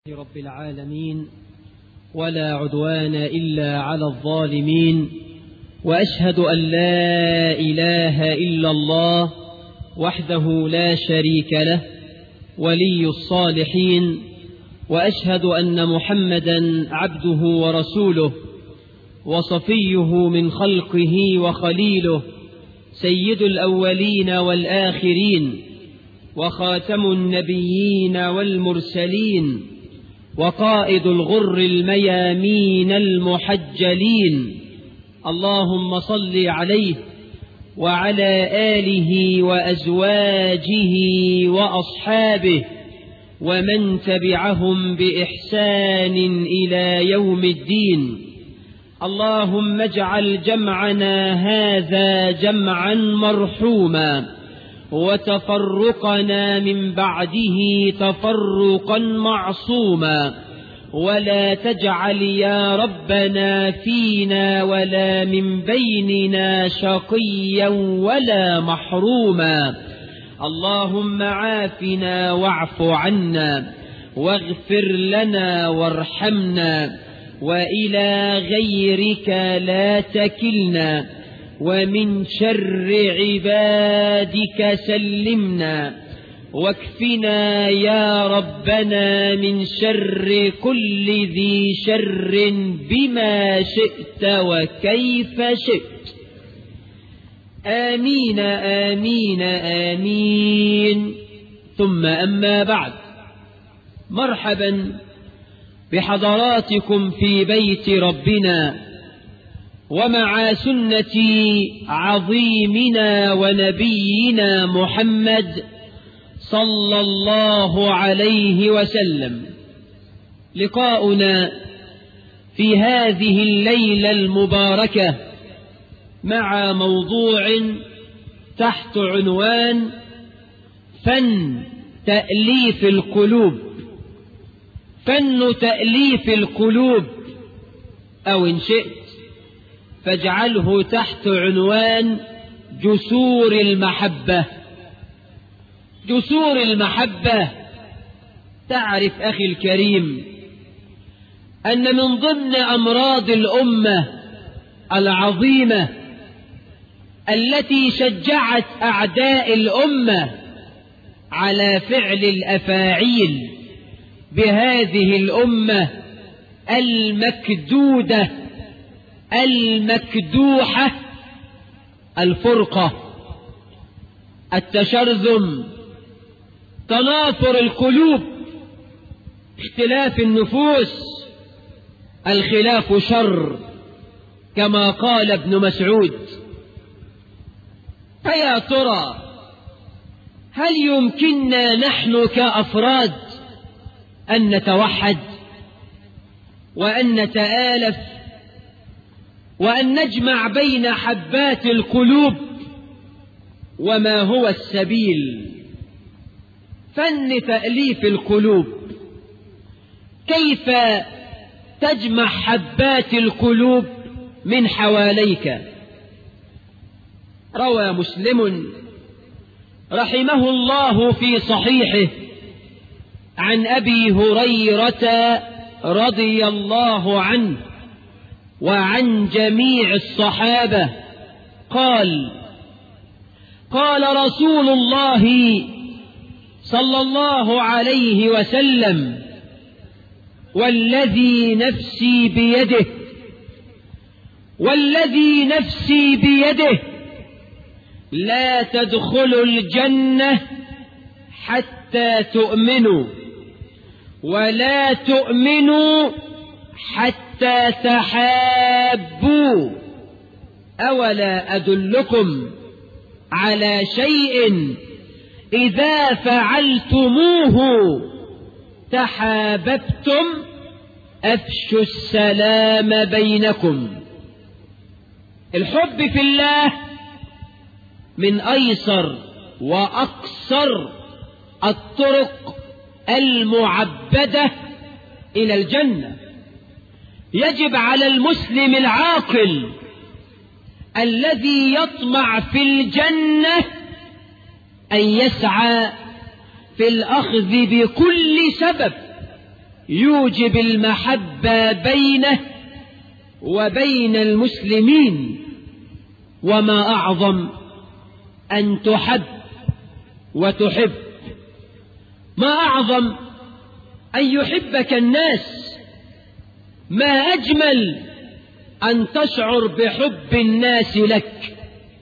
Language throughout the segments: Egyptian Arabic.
رب العالمين ولا عدوان إلا على الظالمين وأشهد أن لا إله إلا الله وحده لا شريك له ولي الصالحين وأشهد أن محمدا عبده ورسوله وصفيه من خلقه وخليله سيد الأولين والآخرين وخاتم النبيين والمرسلين وقائد الغر الميامين المحجلين اللهم صل عليه وعلى آله وأزواجه وأصحابه ومن تبعهم بإحسان إلى يوم الدين اللهم اجعل جمعنا هذا جمعا مرحوما وتفرقنا من بعده تفرقا معصوما ولا تجعل يا ربنا فينا ولا من بيننا شقيا ولا محروما اللهم عافنا واعف عنا واغفر لنا وارحمنا وإلى غيرك لا تكلنا ومن شر عبادك سلمنا واكفنا يا ربنا من شر كل ذي شر بما شئت وكيف شئت آمين آمين آمين ثم أما بعد مرحبا بحضراتكم في بيت ربنا ومع سنة عظيمنا ونبينا محمد صلى الله عليه وسلم لقاؤنا في هذه الليلة المباركة مع موضوع تحت عنوان فن تأليف القلوب فن تأليف القلوب أو إن شئت فاجعله تحت عنوان جسور المحبة جسور المحبة تعرف أخي الكريم أن من ضمن أمراض الأمة العظيمة التي شجعت أعداء الأمة على فعل الأفاعيل بهذه الأمة المكدودة المكدوحة الفرقة التشرذم تنافر القلوب اختلاف النفوس الخلاف شر كما قال ابن مسعود فيا ترى هل يمكننا نحن كأفراد أن نتوحد وأن نتآلف وأن نجمع بين حبات القلوب وما هو السبيل فن تأليف القلوب كيف تجمع حبات القلوب من حواليك روى مسلم رحمه الله في صحيحه عن أبي هريرة رضي الله عنه وعن جميع الصحابة قال قال رسول الله صلى الله عليه وسلم والذي نفسي بيده والذي نفسي بيده لا تدخلوا الجنة حتى تؤمنوا ولا تؤمنوا حتى تحابوا أولا أدلكم على شيء إذا فعلتموه تحاببتم أفشوا السلام بينكم الحب في الله من أيسر وأقصر الطرق المعبدة إلى الجنة يجب على المسلم العاقل الذي يطمع في الجنة أن يسعى في الأخذ بكل سبب يوجب المحبة بينه وبين المسلمين وما أعظم أن تحب وتحب ما أعظم أن يحبك الناس ما أجمل أن تشعر بحب الناس لك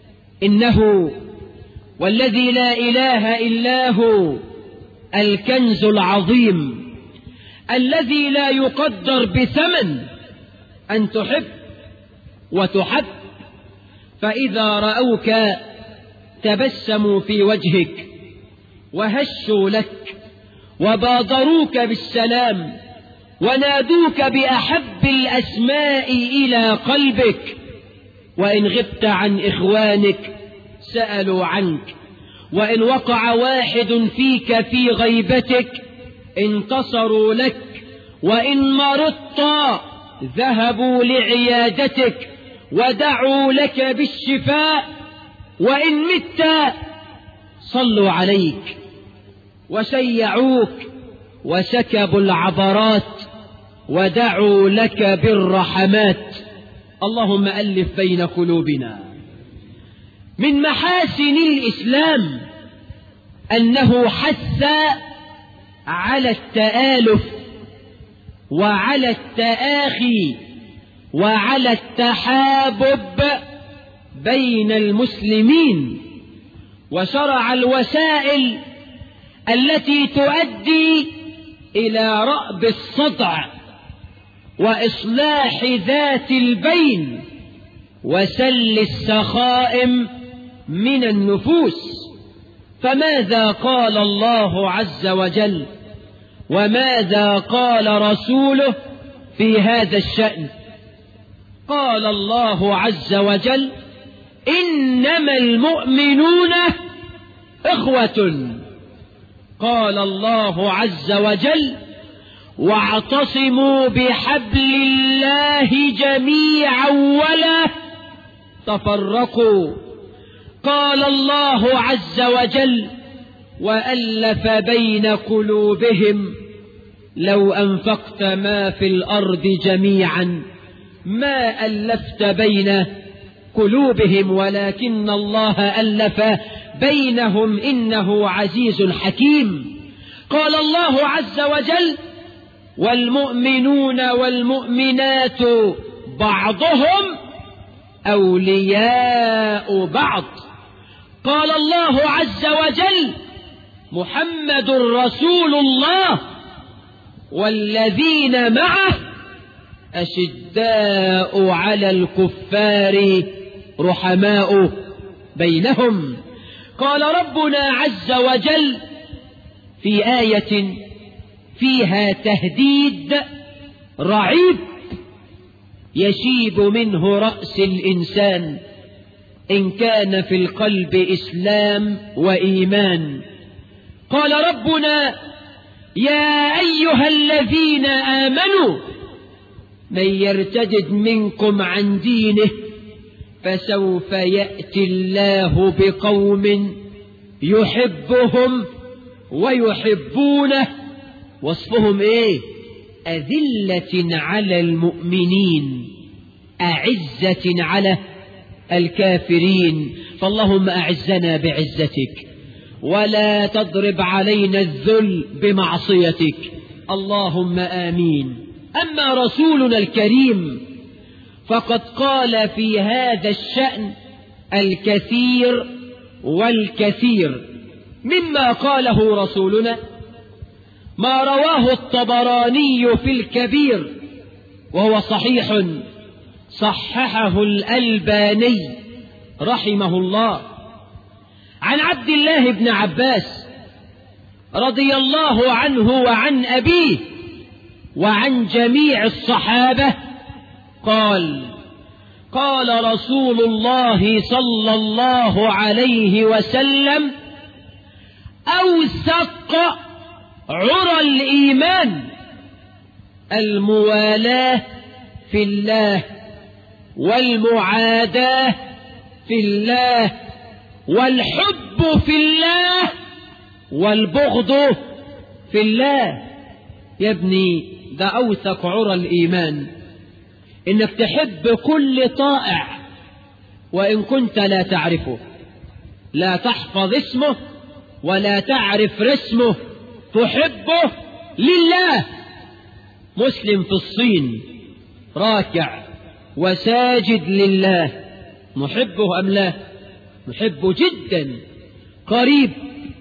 إنه والذي لا إله إلا هو الكنز العظيم الذي لا يقدر بثمن أن تحب وتحب فإذا رأوك تبسموا في وجهك وهشوا لك وبادروك بالسلام ونادوك بأحب الأسماء إلى قلبك وإن غبت عن إخوانك سألوا عنك وإن وقع واحد فيك في غيبتك انتصروا لك وإن مرضت ذهبوا لعيادتك ودعوا لك بالشفاء وإن مت صلوا عليك وشيعوك وسكبوا العبرات ودعوا لك بالرحمات اللهم ألف بين قلوبنا من محاسن الإسلام أنه حث على التآلف وعلى التآخي وعلى التحابب بين المسلمين وشرع الوسائل التي تؤدي إلى رأب الصدع وإصلاح ذات البين وسل السخائم من النفوس فماذا قال الله عز وجل وماذا قال رسوله في هذا الشأن قال الله عز وجل إنما المؤمنون إخوة قال الله عز وجل واعتصموا بحبل الله جميعا ولا تفرقوا قال الله عز وجل وألف بين قلوبهم لو أنفقت ما في الأرض جميعا ما ألفت بين قلوبهم ولكن الله ألف بينهم إنه عزيز حكيم قال الله عز وجل والمؤمنون والمؤمنات بعضهم أولياء بعض قال الله عز وجل محمد رسول الله والذين معه أشداء على الكفار رحماء بينهم قال ربنا عز وجل في آية فيها تهديد رعيب يشيب منه رأس الإنسان إن كان في القلب إسلام وإيمان قال ربنا يا أيها الذين آمنوا من يرتدد منكم عن دينه فسوف يأتي الله بقوم يحبهم ويحبونه وصفهم ايه أذلة على المؤمنين أعزة على الكافرين فاللهم أعزنا بعزتك ولا تضرب علينا الذل بمعصيتك اللهم آمين أما رسولنا الكريم فقد قال في هذا الشأن الكثير والكثير مما قاله رسولنا ما رواه الطبراني في الكبير وهو صحيح صححه الألباني رحمه الله عن عبد الله بن عباس رضي الله عنه وعن أبيه وعن جميع الصحابة قال قال رسول الله صلى الله عليه وسلم أوثق عرى الإيمان الموالاة في الله والمعاداة في الله والحب في الله والبغض في الله يا ابني ده أوثق عرى الإيمان إنك تحب كل طائع وإن كنت لا تعرفه لا تحفظ اسمه ولا تعرف رسمه تحبه لله مسلم في الصين راكع وساجد لله نحبه أم لا نحبه جدا قريب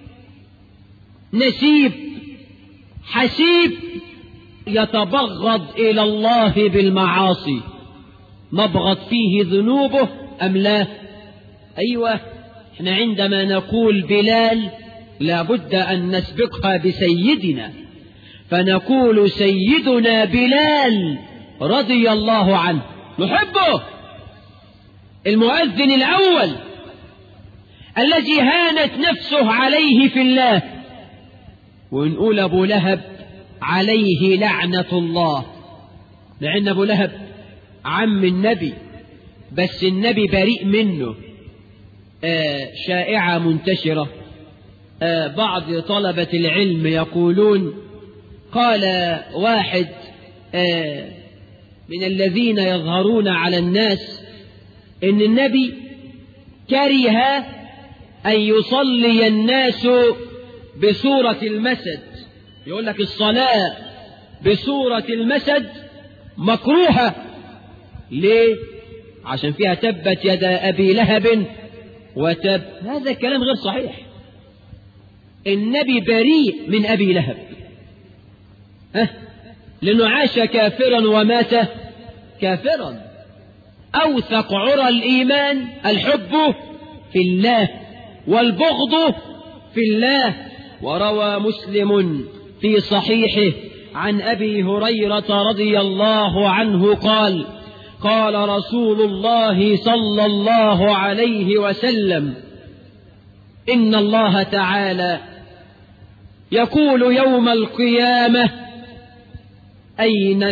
نسيب حسيب يتبغض إلى الله بالمعاصي نبغض فيه ذنوبه أم لا أيوة احنا عندما نقول بلال لابد أن نسبقها بسيدنا فنقول سيدنا بلال رضي الله عنه نحبه المؤذن الأول الذي هانت نفسه عليه في الله ونقول أبو لهب عليه لعنة الله لأن أبو لهب عم النبي بس النبي بريء منه آه شائعة منتشرة آه بعض طلبة العلم يقولون قال واحد آه من الذين يظهرون على الناس إن النبي كره أن يصلي الناس بصورة المسد يقول لك الصلاة بصورة المسد مكروهة ليه؟ عشان فيها تبت يد أبي لهب وتب هذا الكلام غير صحيح النبي بريء من أبي لهب ها؟ لأنه عاش كافرا ومات كافرا أوثق عرى الإيمان الحب في الله والبغض في الله وروى مسلم في صحيحه عن أبي هريرة رضي الله عنه قال قال رسول الله صلى الله عليه وسلم إن الله تعالى يقول يوم القيامة أين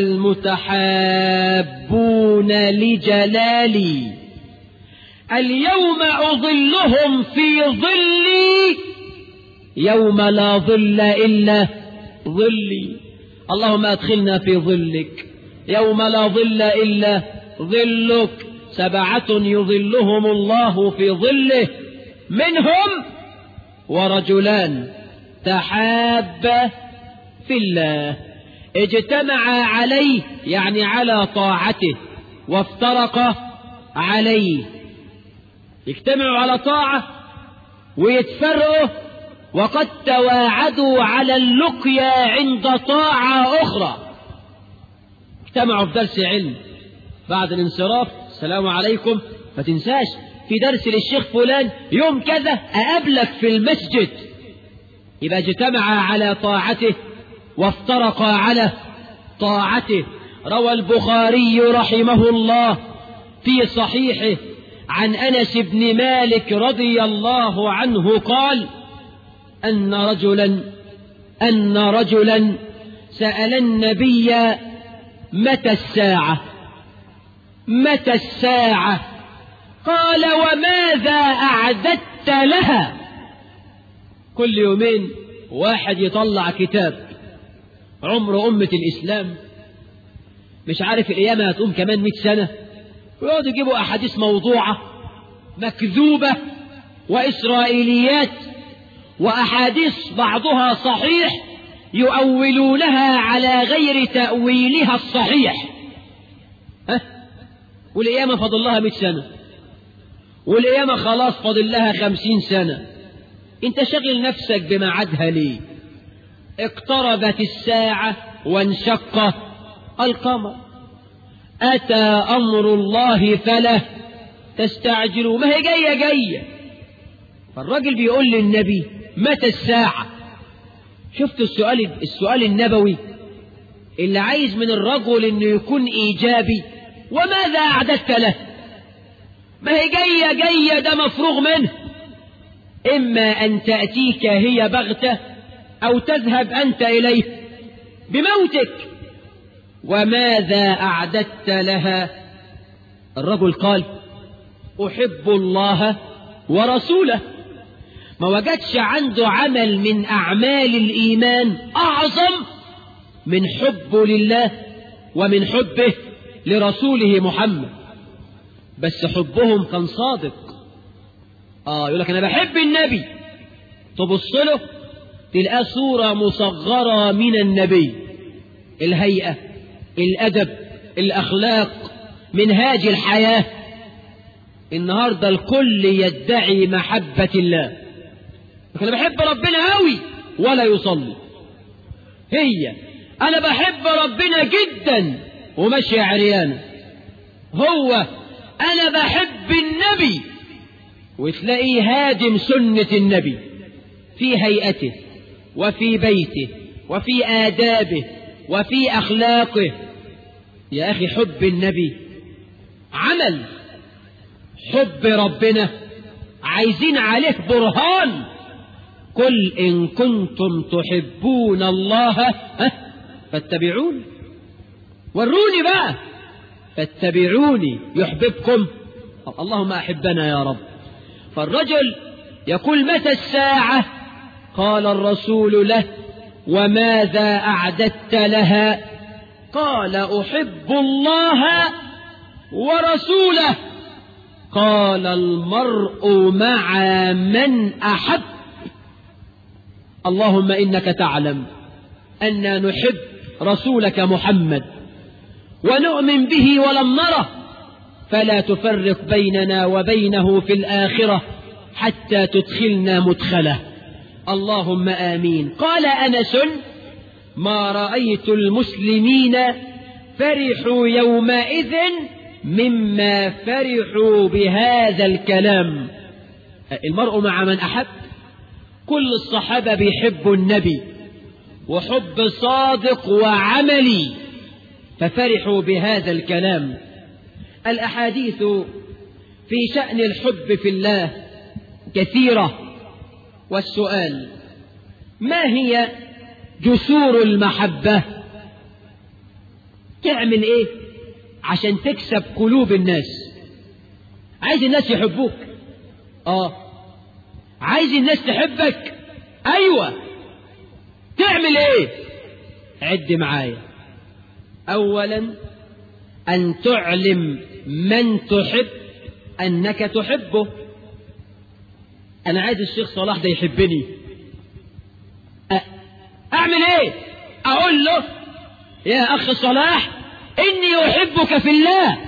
المتحابون لجلالي اليوم أظلهم في ظلي يوم لا ظل إلا ظلي اللهم أدخلنا في ظلك يوم لا ظل إلا ظلك سبعة يظلهم الله في ظله منهم ورجلان تحابا في الله اجتمعا عليه يعني على طاعته وافترقا عليه يجتمعوا على طاعة ويتفرقوا وقد تواعدوا على اللقيا عند طاعة أخرى اجتمعوا في درس علم بعد الانصراف السلام عليكم ما تنساش في درس للشيخ فلان يوم كذا أقابلك في المسجد يبقى اجتمعا على طاعته وافترقا على طاعته روى البخاري رحمه الله في صحيحه عن أنس بن مالك رضي الله عنه قال أن رجلا أن رجلا سأل النبي متى الساعة متى الساعة قال وماذا أعددت لها كل يومين واحد يطلع كتاب عمر أمة الإسلام مش عارف القيامة هتقوم كمان مئة سنة ويقعدوا يجيبوا أحاديث موضوعة مكذوبة وإسرائيليات وأحاديث بعضها صحيح يؤولونها على غير تأويلها الصحيح ها؟ والقيامة فاضل لها مئة سنة والقيامة خلاص فاضل لها خمسين سنة انت شغل نفسك بميعادها ليه اقتربت الساعة وانشق القمر أتى أمر الله فلا تستعجلوا ما هي جاية جاية فالراجل بيقول للنبي متى الساعة شفت السؤال السؤال النبوي اللي عايز من الرجل انه يكون ايجابي وماذا اعددت له ما هي جاية جاية ده مفروغ منه اما ان تأتيك هي بغتة او تذهب انت اليه بموتك وماذا اعددت لها الرجل قال احب الله ورسوله ما وجدش عنده عمل من أعمال الإيمان أعظم من حبه لله ومن حبه لرسوله محمد بس حبهم كان صادق اه يقول لك انا بحب النبي تبص له تلقاه صورة مصغرة من النبي الهيئة الأدب الأخلاق منهاج الحياة النهاردة الكل يدعي محبة الله أنا بحب ربنا أوي ولا يصلي هي أنا بحب ربنا جدا وماشي عريانة هو أنا بحب النبي وتلاقيه هادم سنة النبي في هيئته وفي بيته وفي آدابه وفي أخلاقه يا أخي حب النبي عمل حب ربنا عايزين عليه برهان قل إن كنتم تحبون الله فاتبعوني وروني بقى فاتبعوني يحببكم اللهم أحبنا يا رب فالرجل يقول متى الساعة قال الرسول له وماذا أعددت لها قال أحب الله ورسوله قال المرء مع من أحب اللهم إنك تعلم أن نحب رسولك محمد ونؤمن به ولم نره فلا تفرق بيننا وبينه في الآخرة حتى تدخلنا مدخله اللهم آمين قال أنس ما رأيت المسلمين فرحوا يومئذ مما فرحوا بهذا الكلام المرء مع من أحب كل الصحابة بيحبوا النبي وحب صادق وعملي ففرحوا بهذا الكلام الأحاديث في شأن الحب في الله كثيرة والسؤال ما هي جسور المحبة تعمل ايه عشان تكسب قلوب الناس عايز الناس يحبوك اه عايز الناس تحبك ايوه تعمل ايه عد معايا اولا ان تعلم من تحب انك تحبه انا عايز الشيخ صلاح ده يحبني اعمل ايه اقول له يا اخ صلاح اني احبك في الله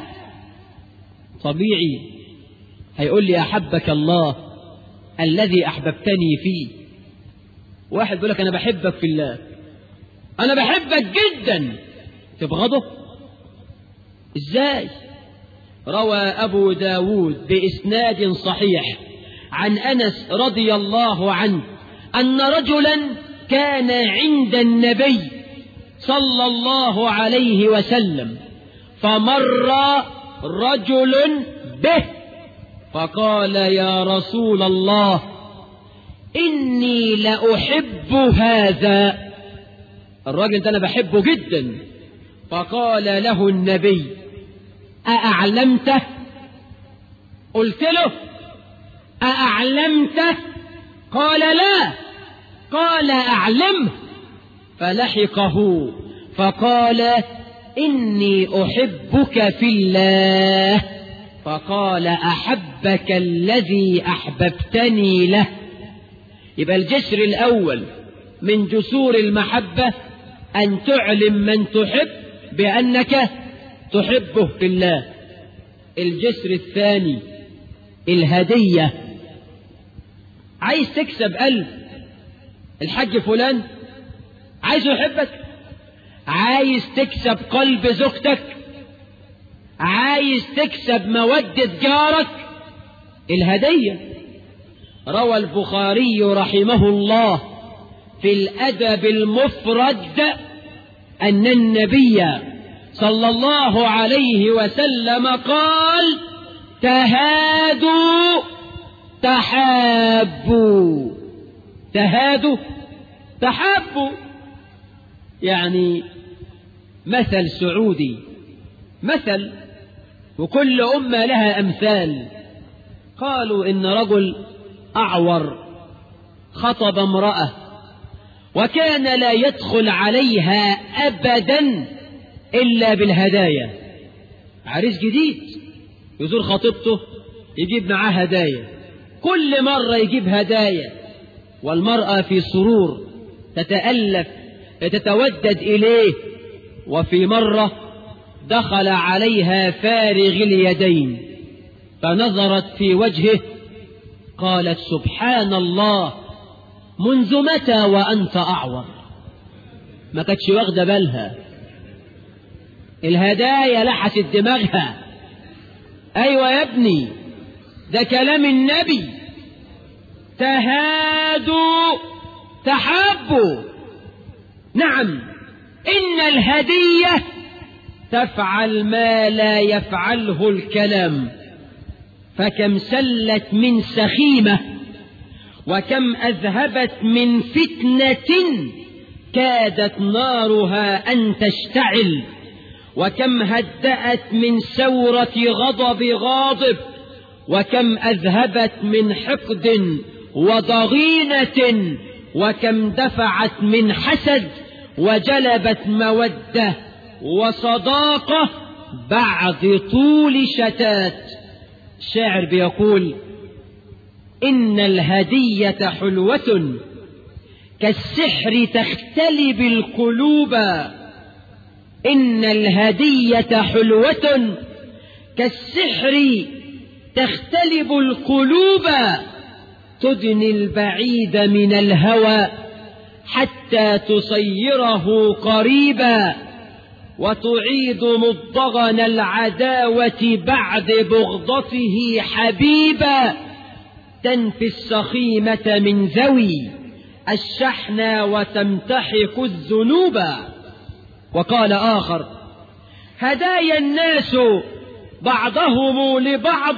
طبيعي هيقول لي احبك الله الذي احببتني فيه واحد بيقول لك انا بحبك في الله انا بحبك جدا تبغضه ازاي روى ابو داود باسناد صحيح عن انس رضي الله عنه ان رجلا كان عند النبي صلى الله عليه وسلم فمر رجل به فقال يا رسول الله إني لأحب هذا الراجل ده أنا بحبه جدا فقال له النبي أأعلمته قلت له أأعلمته قال لا قال أعلمه فلحقه فقال إني أحبك في الله فقال أحبك الذي أحببتني له يبقى الجسر الأول من جسور المحبة أن تعلم من تحب بأنك تحبه في الله الجسر الثاني الهدية عايز تكسب قلب الحج فلان عايز يحبك عايز تكسب قلب زوجتك عايز تكسب مودة جارك الهدية روى البخاري رحمه الله في الأدب المفرد أن النبي صلى الله عليه وسلم قال تهادوا تحابوا تهادوا تحابوا يعني مثل سعودي مثل وكل أمة لها أمثال قالوا إن رجل أعور خطب امرأة وكان لا يدخل عليها أبدا إلا بالهدايا عريس جديد يزور خطيبته يجيب معاه هدايا كل مرة يجيب هدايا والمرأة في سرور تتألف تتودد إليه وفي مرة دخل عليها فارغ اليدين فنظرت في وجهه قالت سبحان الله منذ متى وأنت أعور ما كانتش واخدة بالها الهدايا لحست دماغها أيوة يا ابني ده كلام النبي تهادوا تحابوا نعم إن الهدية تفعل ما لا يفعله الكلام فكم سلت من سخيمة وكم أذهبت من فتنة كادت نارها أن تشتعل وكم هدأت من سورة غضب غاضب وكم أذهبت من حقد وضغينة وكم دفعت من حسد وجلبت مودة وصداقة بعد طول شتات الشاعر بيقول إن الهدية حلوة كالسحر تختلب القلوب إن الهدية حلوة كالسحر تختلب القلوب تدني البعيد من الهوى حتى تصيره قريبا وتعيد مضغن العداوة بعد بغضته حبيبا تنفي السخيمة من ذوي الشحنى وتمتحق الذنوب وقال آخر هدايا الناس بعضهم لبعض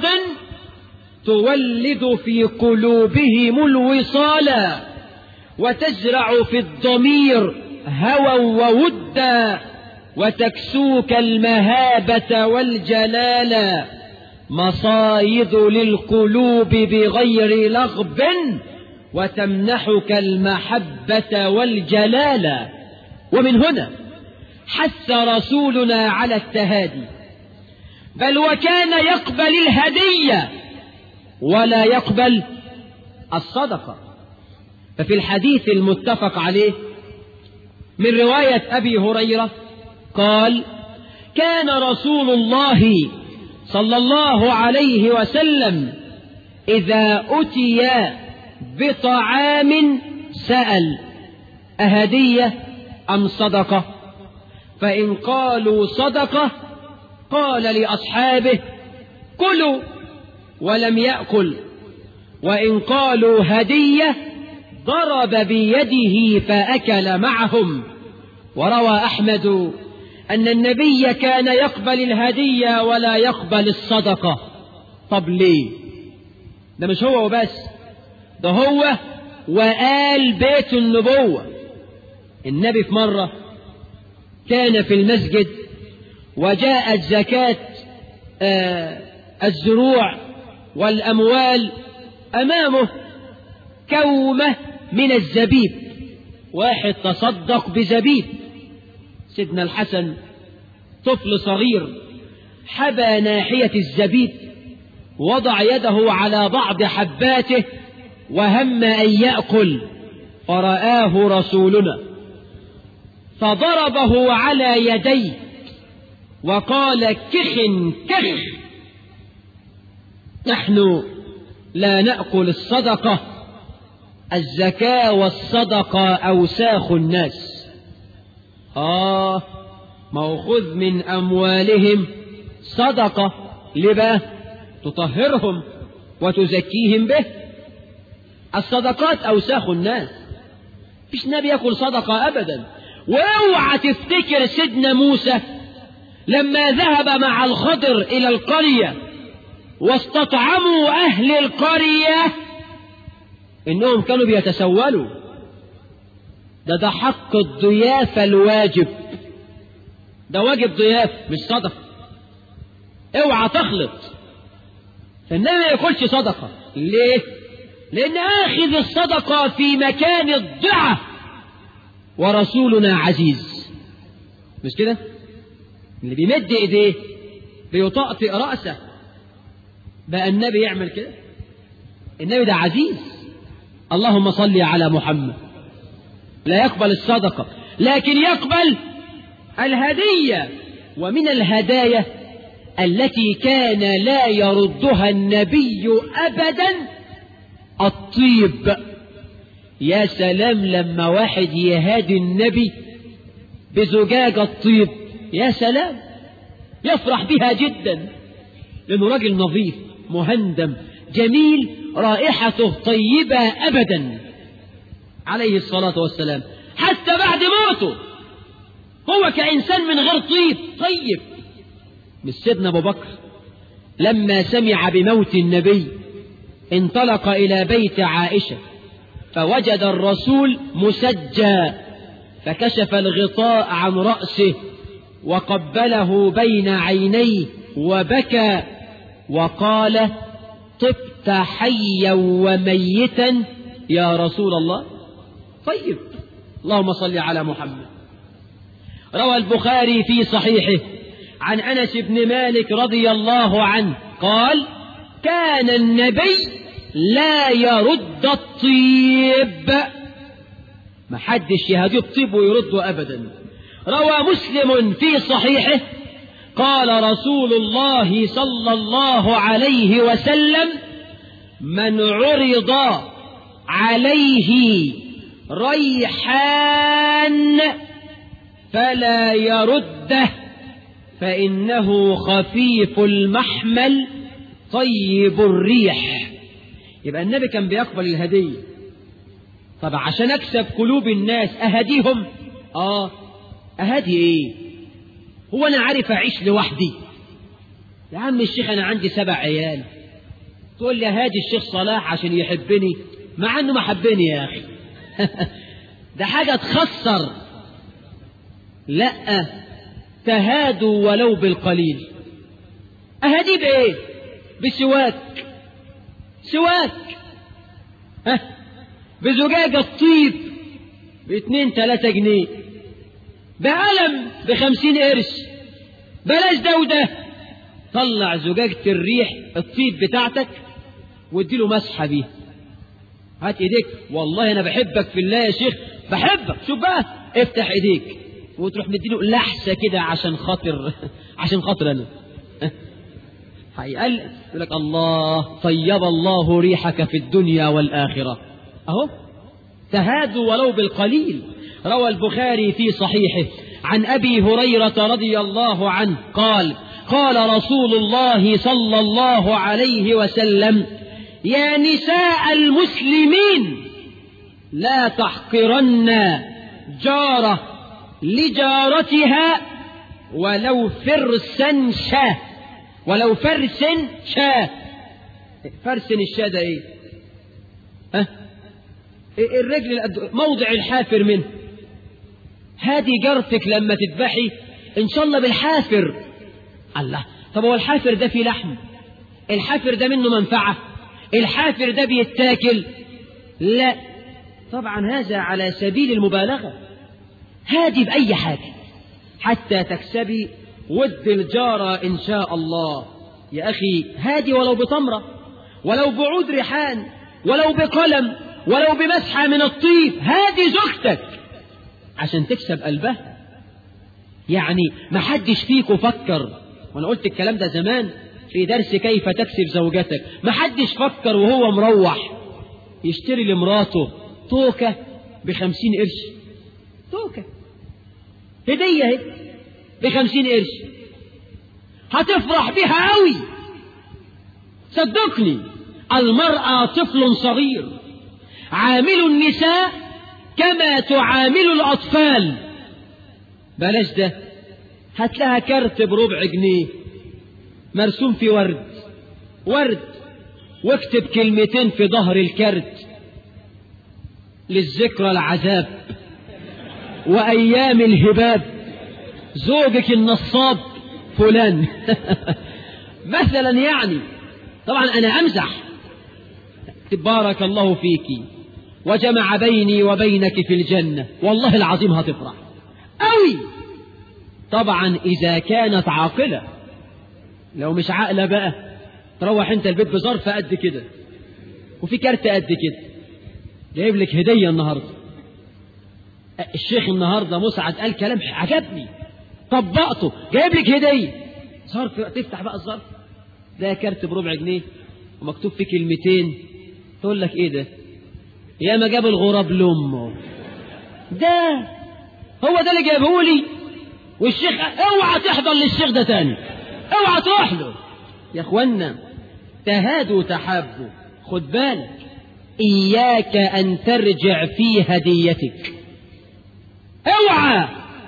تولد في قلوبهم الوصال وتزرع في الضمير هوى وودا وتكسوك المهابة والجلال مصايد للقلوب بغير لغب وتمنحك المحبة والجلال ومن هنا حث رسولنا على التهادي بل وكان يقبل الهدية ولا يقبل الصدقة ففي الحديث المتفق عليه من رواية أبي هريرة قال كان رسول الله صلى الله عليه وسلم إذا أتي بطعام سأل أهدية أم صدقة فإن قالوا صدقة قال لأصحابه كلوا ولم يأكل وإن قالوا هدية ضرب بيده فأكل معهم وروى أحمد أن النبي كان يقبل الهدية ولا يقبل الصدقة طب ليه ده مش هو وبس ده هو وآل بيت النبوة النبي في مرة كان في المسجد وجاءت زكاة آه الزروع والأموال أمامه كومة من الزبيب واحد تصدق بزبيب سيدنا الحسن طفل صغير حبى ناحية الزبيب وضع يده على بعض حباته وهم أن يأكل فرآه رسولنا فضربه على يديه وقال كخ كخ نحن لا نأكل الصدقة الزكاة والصدقة أوساخ الناس آه موخذ من أموالهم صدقة لبا تطهرهم وتزكيهم به الصدقات أوساخ الناس فيش نبي يأكل صدقة أبدا واوعى تفتكر سيدنا موسى لما ذهب مع الخضر إلى القرية واستطعموا أهل القرية إنهم كانوا بيتسولوا ده ده حق الضيافة الواجب ده واجب ضياف مش صدقة اوعى تخلط فالنبي ما ياكلش صدقة ليه؟ لأن آخذ الصدقة في مكان الضعف ورسولنا عزيز مش كده اللي بيمد ايديه بيطأطئ رأسه بقى النبي يعمل كده النبي ده عزيز اللهم صل على محمد لا يقبل الصدقة لكن يقبل الهدية ومن الهدايا التي كان لا يردها النبي أبدا الطيب يا سلام لما واحد يهادي النبي بزجاجة طيب يا سلام يفرح بها جدا لأنه راجل نظيف مهندم جميل رائحته طيبة أبدا عليه الصلاة والسلام حتى بعد موته هو كإنسان من غير طيب طيب مش سيدنا أبو بكر لما سمع بموت النبي انطلق إلى بيت عائشة فوجد الرسول مسجى فكشف الغطاء عن رأسه وقبله بين عينيه وبكى وقال طبت حيا وميتا يا رسول الله طيب اللهم صل على محمد روى البخاري في صحيحه عن أنس بن مالك رضي الله عنه قال كان النبي لا يرد الطيب ما حدش يهديه الطيب ويرده أبدا روى مسلم في صحيحه قال رسول الله صلى الله عليه وسلم من عرض عليه ريحان فلا يرده فإنه خفيف المحمل طيب الريح يبقى النبي كان بيقبل الهدية طب عشان أكسب قلوب الناس أهديهم آه أهدي إيه هو أنا عارف أعيش لوحدي يا عم الشيخ أنا عندي سبع عيال تقول لي هادي الشيخ صلاح عشان يحبني مع أنه ما حبني يا أخي ده حاجة تخسر لا تهادوا ولو بالقليل أهدي بإيه بسواك سواك ها بزجاجة طيب باتنين تلاتة جنيه بقلم بخمسين قرش بلاش ده وده طلع زجاجة الريح الطيب بتاعتك واديله مسحة بيها هات ايديك والله انا بحبك في الله يا شيخ بحبك شوف بقى افتح ايديك وتروح مديله لحسة كده عشان خاطر عشان خاطر انا هيقل يقول لك الله طيب الله ريحك في الدنيا والآخرة أهو تهادوا ولو بالقليل روى البخاري في صحيحه عن أبي هريرة رضي الله عنه قال قال رسول الله صلى الله عليه وسلم يا نساء المسلمين لا تحقرن جارة لجارتها ولو فرسا شاه ولو فرس شاه فرس الشاه ده ايه ها الرجل موضع الحافر منه هذه جارتك لما تذبحي ان شاء الله بالحافر الله طب هو الحافر ده فيه لحم الحافر ده منه منفعة الحافر ده بيتاكل لا طبعا هذا على سبيل المبالغة هادي بأي حاجة حتى تكسبي ود الجارة إن شاء الله يا أخي هادي ولو بتمرة ولو بعود ريحان ولو بقلم ولو بمسحة من الطيب هادي زوجتك عشان تكسب قلبها يعني ما حدش فيكم فكر وانا قلت الكلام ده زمان في درس كيف تكسب زوجتك ما حدش فكر وهو مروح يشتري لمراته توكة بخمسين قرش توكة هدية اهي بخمسين قرش هتفرح بها قوي صدقني المرأة طفل صغير عامل النساء كما تعامل الأطفال بلاش ده هات لها كارت بربع جنيه مرسوم في ورد ورد واكتب كلمتين في ظهر الكارت للذكرى العذاب وأيام الهباب زوجك النصاب فلان مثلا يعني طبعا أنا أمزح بارك الله فيك وجمع بيني وبينك في الجنة والله العظيم هتفرح أوي طبعا إذا كانت عاقلة لو مش عاقلة بقى تروح انت البيت بظرف قد كده وفي كارت قد كده جايب لك هدية النهاردة الشيخ النهاردة مسعد قال كلام عجبني طبقته جايب لك هدية ظرف تفتح بقى الظرف ده كارت بربع جنيه ومكتوب فيه كلمتين تقول لك ايه ده يا ما جاب الغراب لامه ده هو ده اللي جابه لي والشيخ اوعى تحضر للشيخ ده تاني اوعى تروح له يا اخوانا تهادوا تحابوا خد بالك اياك ان ترجع في هديتك اوعى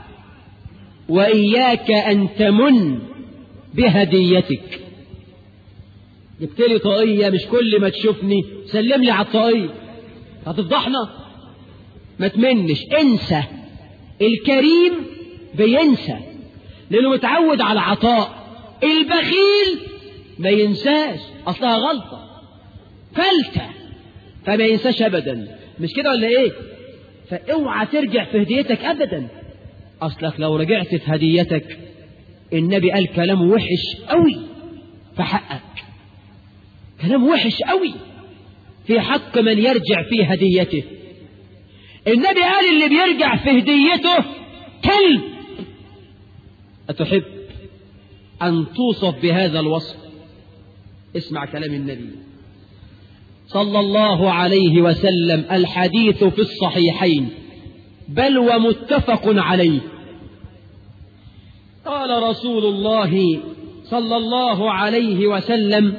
واياك ان تمن بهديتك جبت لي طاقيه مش كل ما تشوفني سلم لي على الطاقيه هتفضحنا ما تمنش انسى الكريم بينسى لانه متعود على عطاء البخيل ما ينساش اصلها غلطه فلتة فما ينساش ابدا مش كده ولا ايه فاوعى ترجع في هديتك ابدا اصلك لو رجعت في هديتك النبي قال كلام وحش قوي في حقك كلام وحش قوي في حق من يرجع في هديته النبي قال اللي بيرجع في هديته كلب أتحب أن توصف بهذا الوصف اسمع كلام النبي صلى الله عليه وسلم الحديث في الصحيحين بل ومتفق عليه قال رسول الله صلى الله عليه وسلم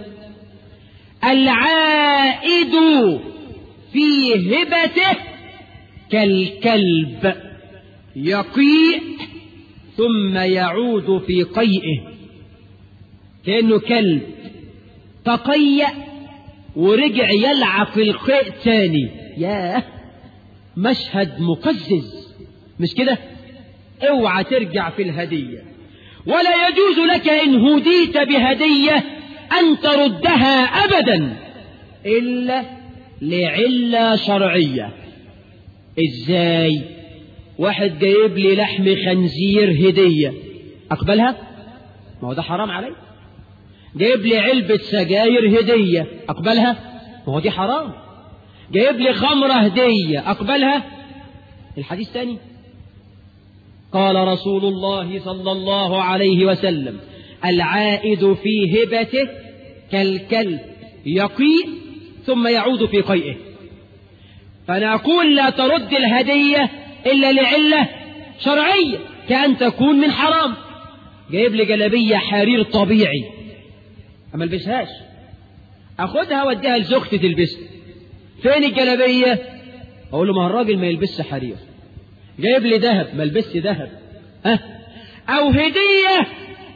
العائد في هبته كالكلب يقيء ثم يعود في قيئه كأنه كلب تقيأ ورجع يلعب القيء تاني ياه مشهد مقزز مش كده اوعى ترجع في الهدية ولا يجوز لك إن هديت بهدية أن تردها أبدا إلا لعلة شرعية إزاي واحد جايب لي لحم خنزير هدية أقبلها ما هو ده حرام علي جايب لي علبة سجاير هدية أقبلها ما هو دي حرام جايب لي خمرة هدية أقبلها الحديث ثاني قال رسول الله صلى الله عليه وسلم العائد في هبته كالكلب يقيء ثم يعود في قيئه فنقول لا ترد الهدية إلا لعلة شرعية كأن تكون من حرام جايب لي جلبية حرير طبيعي أما البسهاش أخدها واديها لزوجتي تلبسها فين الجلبية أقول له ما الراجل ما يلبسش حرير جايب لي ذهب ما البسش ذهب ها أو هدية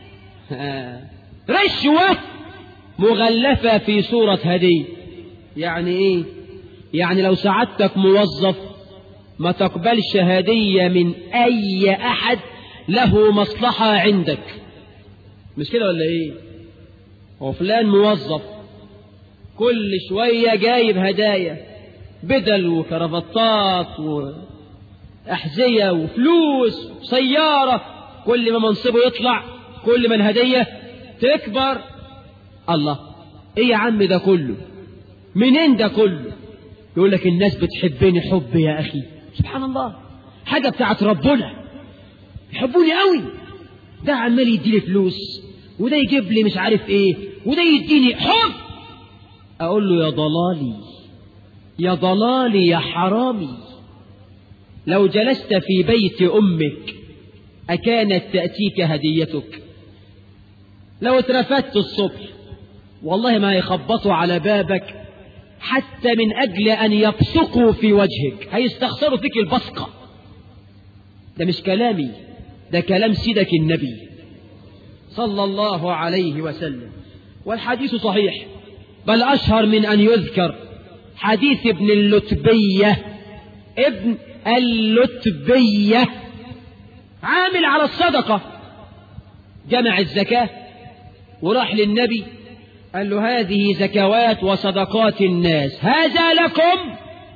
رشوة مغلفة في صورة هدية يعني ايه يعني لو سعادتك موظف ما تقبلش هدية من اي احد له مصلحة عندك مش كده ولا ايه وفلان موظف كل شوية جايب هدايا بدل وكرافتات وأحذية وفلوس وسيارة كل ما منصبه يطلع كل ما الهدية تكبر الله ايه يا عم ده كله منين ده كله يقول لك الناس بتحبني حب يا اخي سبحان الله حاجة بتاعت ربنا يحبوني قوي ده عمال يديني فلوس وده يجيب لي مش عارف ايه وده يديني حب اقول له يا ضلالي يا ضلالي يا حرامي لو جلست في بيت امك اكانت تاتيك هديتك لو اترفدت الصبح والله ما يخبطوا على بابك حتى من أجل أن يبصقوا في وجهك هيستخسروا فيك البصقة ده مش كلامي ده كلام سيدك النبي صلى الله عليه وسلم والحديث صحيح بل أشهر من أن يذكر حديث ابن اللتبية ابن اللتبية عامل على الصدقة جمع الزكاة وراح للنبي قال له هذه زكوات وصدقات الناس هذا لكم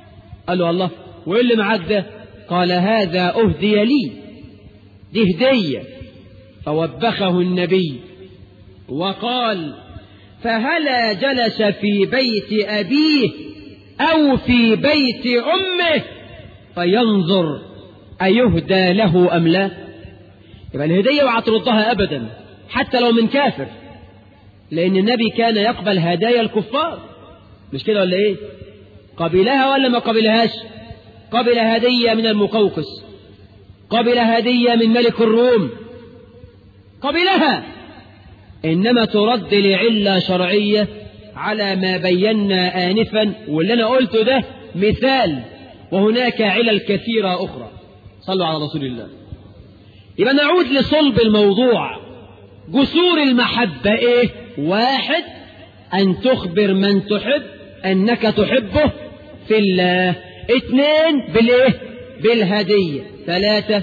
قال له الله وإيه اللي معاك ده قال هذا أهدي لي دي هدية فوبخه النبي وقال فهلا جلس في بيت أبيه أو في بيت أمه فينظر أيهدى له أم لا يبقى الهدية اوعى تردها أبدا حتى لو من كافر لأن النبي كان يقبل هدايا الكفار مش كده ولا إيه قبلها ولا ما قبلهاش قبل هدية من المقوقس قبل هدية من ملك الروم قبلها إنما ترد لعلة شرعية على ما بينا آنفا واللي أنا قلته ده مثال وهناك علل كثيرة أخرى صلوا على رسول الله يبقى نعود لصلب الموضوع جسور المحبة إيه واحد أن تخبر من تحب أنك تحبه في الله اثنين بالإيه بالهدية ثلاثة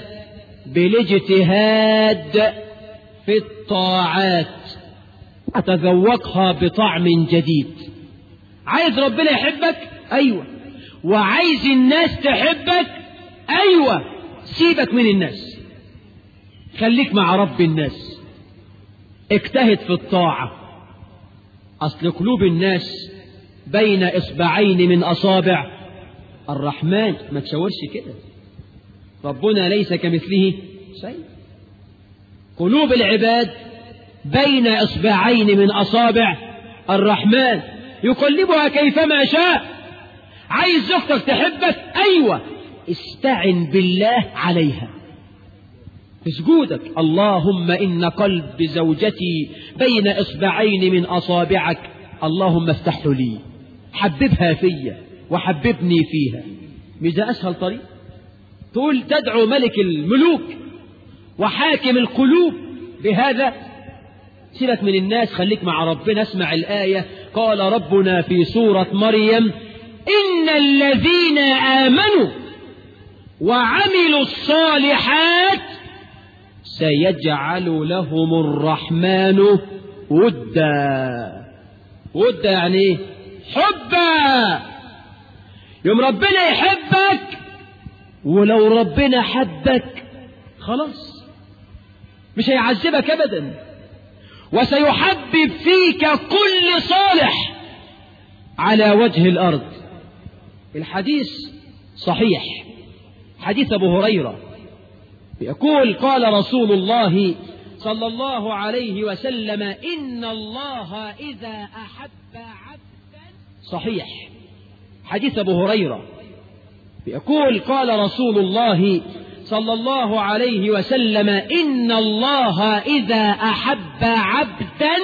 بالاجتهاد في الطاعات أتذوقها بطعم جديد عايز ربنا يحبك أيوة وعايز الناس تحبك أيوة سيبك من الناس خليك مع رب الناس اجتهد في الطاعة أصل قلوب الناس بين إصبعين من أصابع الرحمن ما تشاورش كده ربنا ليس كمثله شيء قلوب العباد بين إصبعين من أصابع الرحمن يقلبها كيفما شاء عايز زوجتك تحبك أيوة استعن بالله عليها في سجودك اللهم إن قلب زوجتي بين إصبعين من أصابعك اللهم افتحه لي حببها فيا وحببني فيها مش ده أسهل طريق تقول تدعو ملك الملوك وحاكم القلوب بهذا سيبك من الناس خليك مع ربنا اسمع الآية قال ربنا في سورة مريم إن الذين آمنوا وعملوا الصالحات سيجعل لهم الرحمن ودا ودا يعني ايه حبا يوم ربنا يحبك ولو ربنا حبك خلاص مش هيعذبك ابدا وسيحبب فيك كل صالح على وجه الارض الحديث صحيح حديث ابو هريره يقول قال رسول الله صلى الله عليه وسلم ان الله اذا احب عبدا صحيح حديث ابو هريره يقول قال رسول الله صلى الله عليه وسلم إن الله إذا أحب عبدا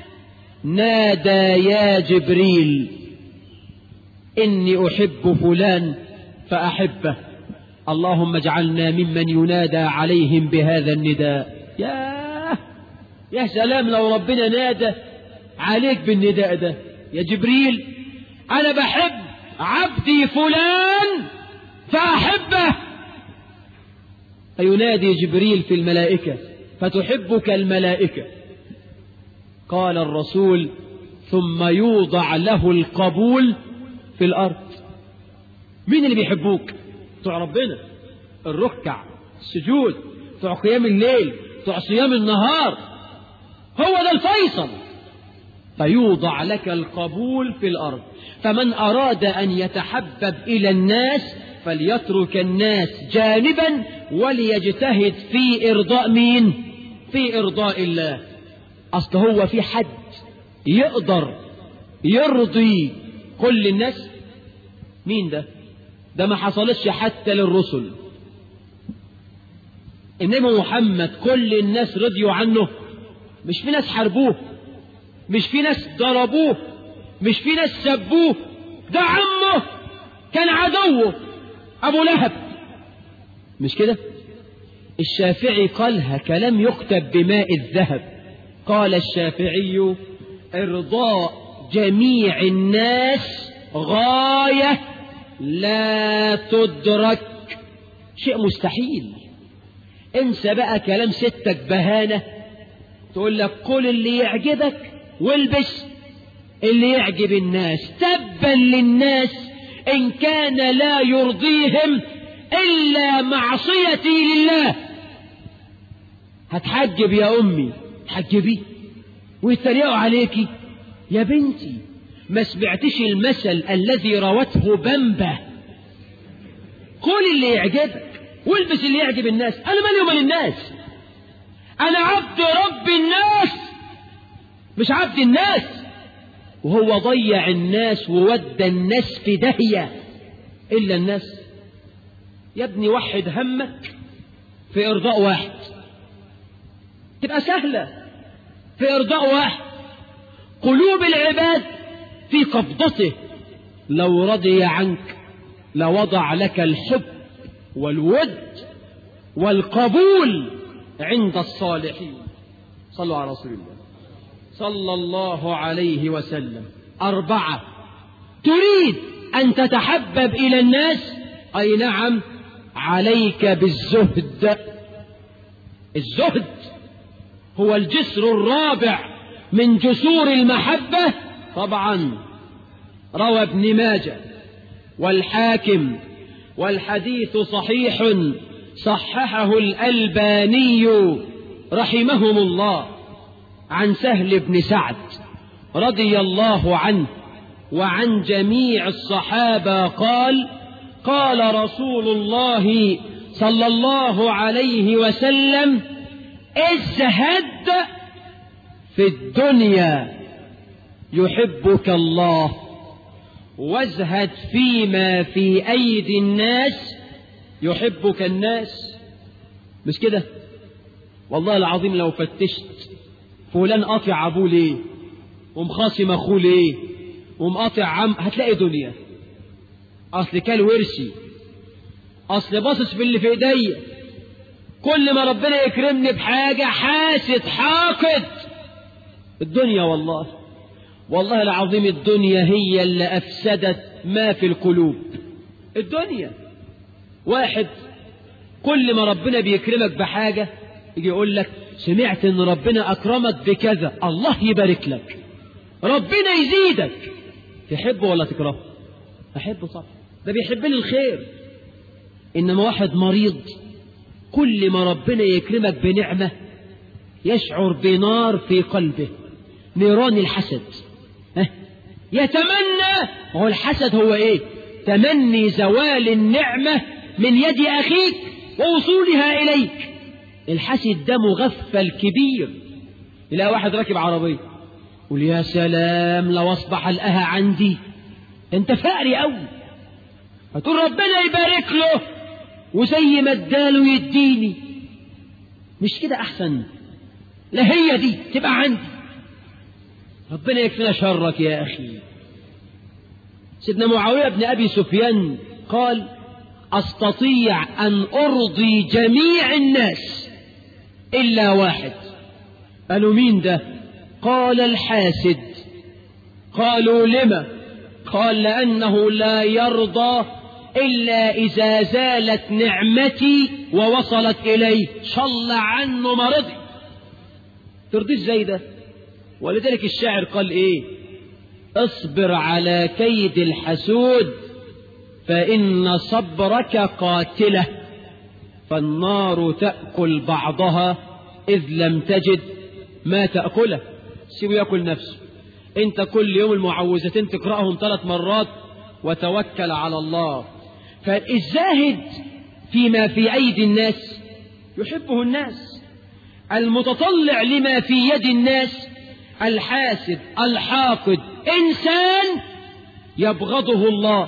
نادى يا جبريل إني أحب فلان فأحبه اللهم اجعلنا ممن ينادى عليهم بهذا النداء يا يا سلام لو ربنا نادى عليك بالنداء ده يا جبريل أنا بحب عبدي فلان فأحبه فينادي جبريل في الملائكة فتحبك الملائكة قال الرسول ثم يوضع له القبول في الأرض مين اللي بيحبوك بتوع ربنا الركع السجود بتوع قيام الليل بتوع صيام النهار هو ده الفيصل فيوضع لك القبول في الأرض فمن أراد أن يتحبب إلى الناس فليترك الناس جانبا وليجتهد في إرضاء مين في إرضاء الله أصل هو في حد يقدر يرضي كل الناس مين ده ده ما حصلتش حتى للرسل إنما محمد كل الناس رضيوا عنه مش في ناس حاربوه مش في ناس ضربوه مش في ناس سبوه ده عمه كان عدوه أبو لهب مش كده الشافعي قالها كلام يكتب بماء الذهب قال الشافعي إرضاء جميع الناس غاية لا تدرك شيء مستحيل انسى بقى كلام ستك بهانة تقول لك كل اللي يعجبك والبس اللي يعجب الناس تبا للناس إن كان لا يرضيهم إلا معصيتي لله هتحجب يا أمي تحجبي ويتريقوا عليكي يا بنتي ما سمعتش المثل الذي روته بمبة كل اللي يعجبك والبس اللي يعجب الناس أنا مالي ومال الناس أنا عبد رب الناس مش عبد الناس وهو ضيع الناس وودى الناس في دهية إلا الناس يا ابني وحد همك في إرضاء واحد تبقى سهلة في إرضاء واحد قلوب العباد في قبضته لو رضي عنك لوضع لك الحب والود والقبول عند الصالحين صلوا على رسول الله صلى الله عليه وسلم أربعة تريد أن تتحبب إلى الناس أي نعم عليك بالزهد الزهد هو الجسر الرابع من جسور المحبة طبعا روى ابن ماجه والحاكم والحديث صحيح صححه الألباني رحمهم الله عن سهل بن سعد رضي الله عنه وعن جميع الصحابة قال قال رسول الله صلى الله عليه وسلم ازهد في الدنيا يحبك الله وازهد فيما في أيدي الناس يحبك الناس مش كده والله العظيم لو فتشت فلان قاطع أبوه ليه ومخاصم أخوه ليه ومقاطع عم هتلاقي دنيا أصل كان ورثي أصل باصص في اللي في إيديا كل ما ربنا يكرمني بحاجة حاسد حاقد الدنيا والله والله العظيم الدنيا هي اللي أفسدت ما في القلوب الدنيا واحد كل ما ربنا بيكرمك بحاجة يجي يقول لك سمعت ان ربنا اكرمك بكذا الله يبارك لك ربنا يزيدك تحبه ولا تكرهه احبه طبعا ده بيحب لي الخير انما واحد مريض كل ما ربنا يكرمك بنعمة يشعر بنار في قلبه نيران الحسد ها؟ يتمنى هو الحسد هو ايه تمني زوال النعمة من يد اخيك ووصولها اليك الحسد ده مغفل كبير يلاقي واحد راكب عربية يقول يا سلام لو اصبح الأها عندي انت فقري قوي هتقول ربنا يبارك له وزي ما اداله يديني مش كده احسن لا هي دي تبقى عندي ربنا يكفينا شرك يا اخي سيدنا معاوية بن ابي سفيان قال استطيع ان ارضي جميع الناس إلا واحد قالوا مين ده قال الحاسد قالوا لما قال لأنه لا يرضى إلا إذا زالت نعمتي ووصلت إليه شل عنه مرضي ترضيش زي ده ولذلك الشاعر قال إيه اصبر على كيد الحسود فإن صبرك قاتله فالنار تأكل بعضها إذ لم تجد ما تأكله سيبه يأكل نفسه انت كل يوم المعوذتين تقرأهم ثلاث مرات وتوكل على الله فالزاهد فيما في أيدي الناس يحبه الناس المتطلع لما في يد الناس الحاسد الحاقد إنسان يبغضه الله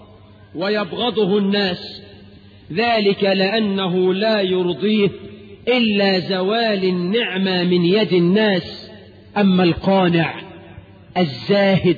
ويبغضه الناس ذلك لأنه لا يرضيه إلا زوال النعمة من يد الناس أما القانع الزاهد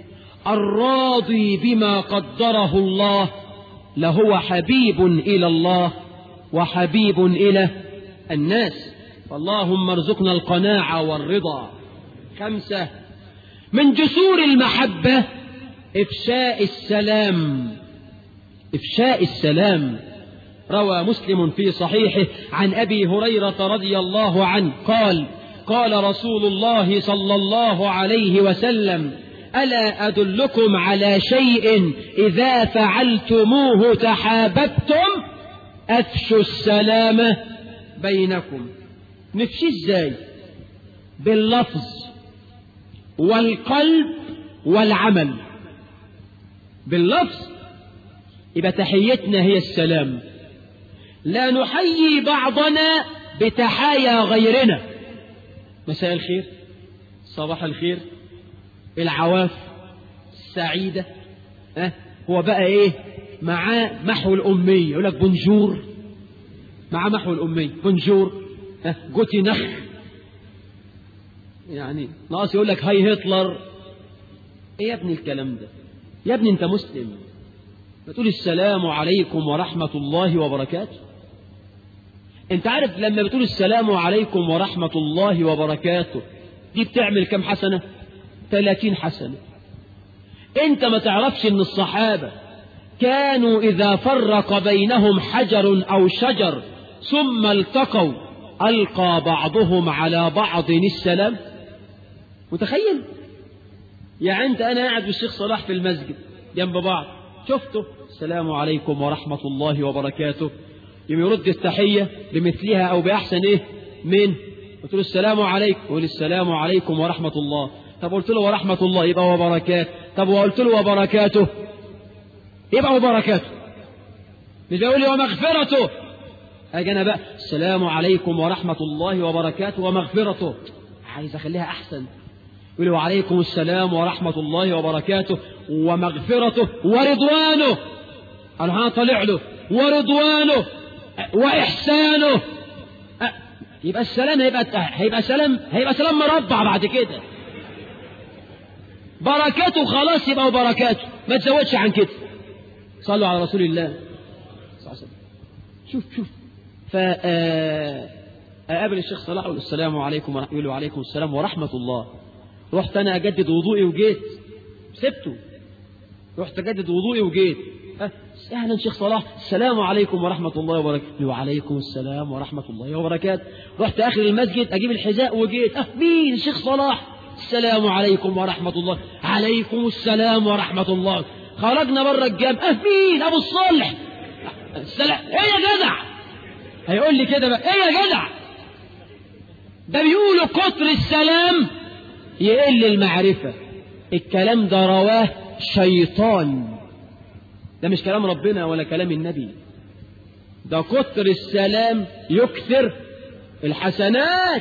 الراضي بما قدره الله لهو حبيب إلى الله وحبيب إلى الناس فاللهم ارزقنا القناعة والرضا خمسة من جسور المحبة إفشاء السلام إفشاء السلام روى مسلم في صحيحه عن أبي هريرة رضي الله عنه قال قال رسول الله صلى الله عليه وسلم ألا أدلكم على شيء إذا فعلتموه تحاببتم أفشوا السلام بينكم نفشي ازاي باللفظ والقلب والعمل باللفظ يبقى تحيتنا هي السلام لا نحيي بعضنا بتحايا غيرنا مساء الخير صباح الخير العواف السعيدة أه؟ هو بقى ايه معاه محو الأمية يقول لك بونجور معاه محو الأمية بونجور أه؟ جوتي نخ يعني ناقص يقول لك هاي هتلر ايه يا ابني الكلام ده يا ابني انت مسلم بتقول السلام عليكم ورحمة الله وبركاته انت عارف لما بتقول السلام عليكم ورحمة الله وبركاته دي بتعمل كم حسنة 30 حسنة انت ما تعرفش ان الصحابة كانوا اذا فرق بينهم حجر او شجر ثم التقوا القى بعضهم على بعض السلام متخيل يعني انت انا قاعد بالشيخ صلاح في المسجد جنب بعض شفته السلام عليكم ورحمة الله وبركاته يوم يرد التحية بمثلها أو بأحسن إيه من قلت له السلام عليكم يقول السلام عليكم ورحمة الله طب قلت له ورحمة الله يبقى وبركاته طب وقلت له وبركاته يبقى وبركاته مش بيقول لي ومغفرته أجي أنا بقى السلام عليكم ورحمة الله وبركاته ومغفرته عايز أخليها أحسن يقول وعليكم السلام ورحمة الله وبركاته ومغفرته ورضوانه أنا طالع له ورضوانه وإحسانه يبقى السلام هيبقى هيبقى سلام هيبقى سلام مربع بعد كده بركاته خلاص يبقى بركاته ما تزودش عن كده صلوا على رسول الله صلى الله عليه وسلم شوف شوف فأقابل الشيخ صلاح يقول السلام عليكم يقول وعليكم السلام ورحمة الله رحت أنا أجدد وضوئي وجيت سبته رحت أجدد وضوئي وجيت أهلا شيخ صلاح السلام عليكم ورحمة الله وبركاته وعليكم السلام ورحمة الله وبركاته رحت آخر المسجد أجيب الحذاء وجيت أه مين الشيخ صلاح السلام عليكم ورحمة الله عليكم السلام ورحمة الله خرجنا بره الجامع أه مين أبو الصالح السلام إيه يا جدع هيقول لي كده بقى إيه يا جدع ده بيقولوا كتر السلام يقل المعرفة الكلام ده رواه شيطان ده مش كلام ربنا ولا كلام النبي ده كتر السلام يكثر الحسنات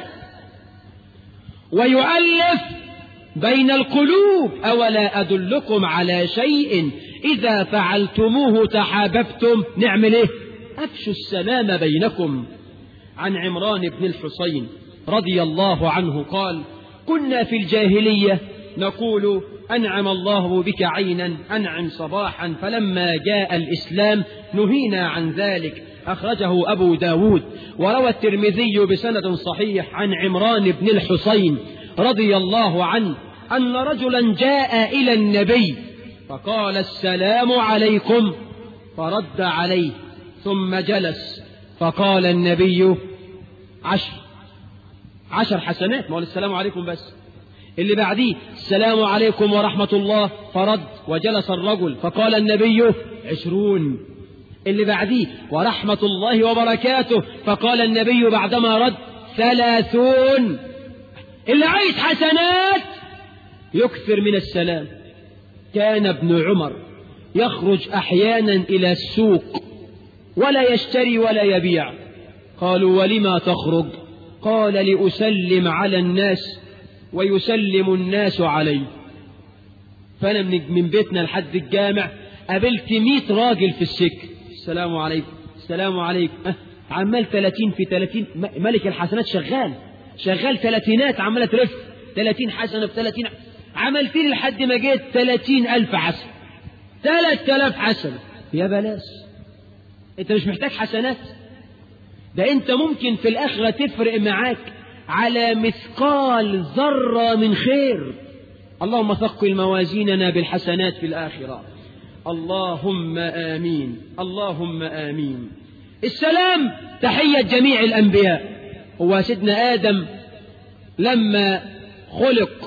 ويؤلف بين القلوب أولا أدلكم على شيء إذا فعلتموه تحاببتم نعمل إيه أفشوا السلام بينكم عن عمران بن الحسين رضي الله عنه قال كنا في الجاهلية نقول أنعم الله بك عينا أنعم صباحا فلما جاء الإسلام نهينا عن ذلك أخرجه أبو داود وروى الترمذي بسند صحيح عن عمران بن الحسين رضي الله عنه أن رجلا جاء إلى النبي فقال السلام عليكم فرد عليه ثم جلس فقال النبي عشر عشر حسنات ما هو السلام عليكم بس اللي بعديه السلام عليكم ورحمة الله فرد وجلس الرجل فقال النبي عشرون اللي بعديه ورحمة الله وبركاته فقال النبي بعدما رد ثلاثون اللي عايز حسنات يكثر من السلام كان ابن عمر يخرج أحيانا إلى السوق ولا يشتري ولا يبيع قالوا ولما تخرج قال لأسلم على الناس ويسلم الناس علي فأنا من بيتنا لحد الجامع قابلت مئة راجل في السكة السلام عليكم السلام عليكم أه عمال ثلاثين في ثلاثين ملك الحسنات شغال شغال ثلاثينات عمالة ترف ثلاثين حسنة في ثلاثين عملت لي لحد ما جيت ثلاثين ألف حسنة ثلاث آلاف حسنة يا بلاش انت مش محتاج حسنات ده انت ممكن في الآخرة تفرق معاك على مثقال ذرة من خير اللهم ثقل موازيننا بالحسنات في الآخرة اللهم آمين اللهم آمين السلام تحية جميع الأنبياء هو سيدنا آدم لما خلق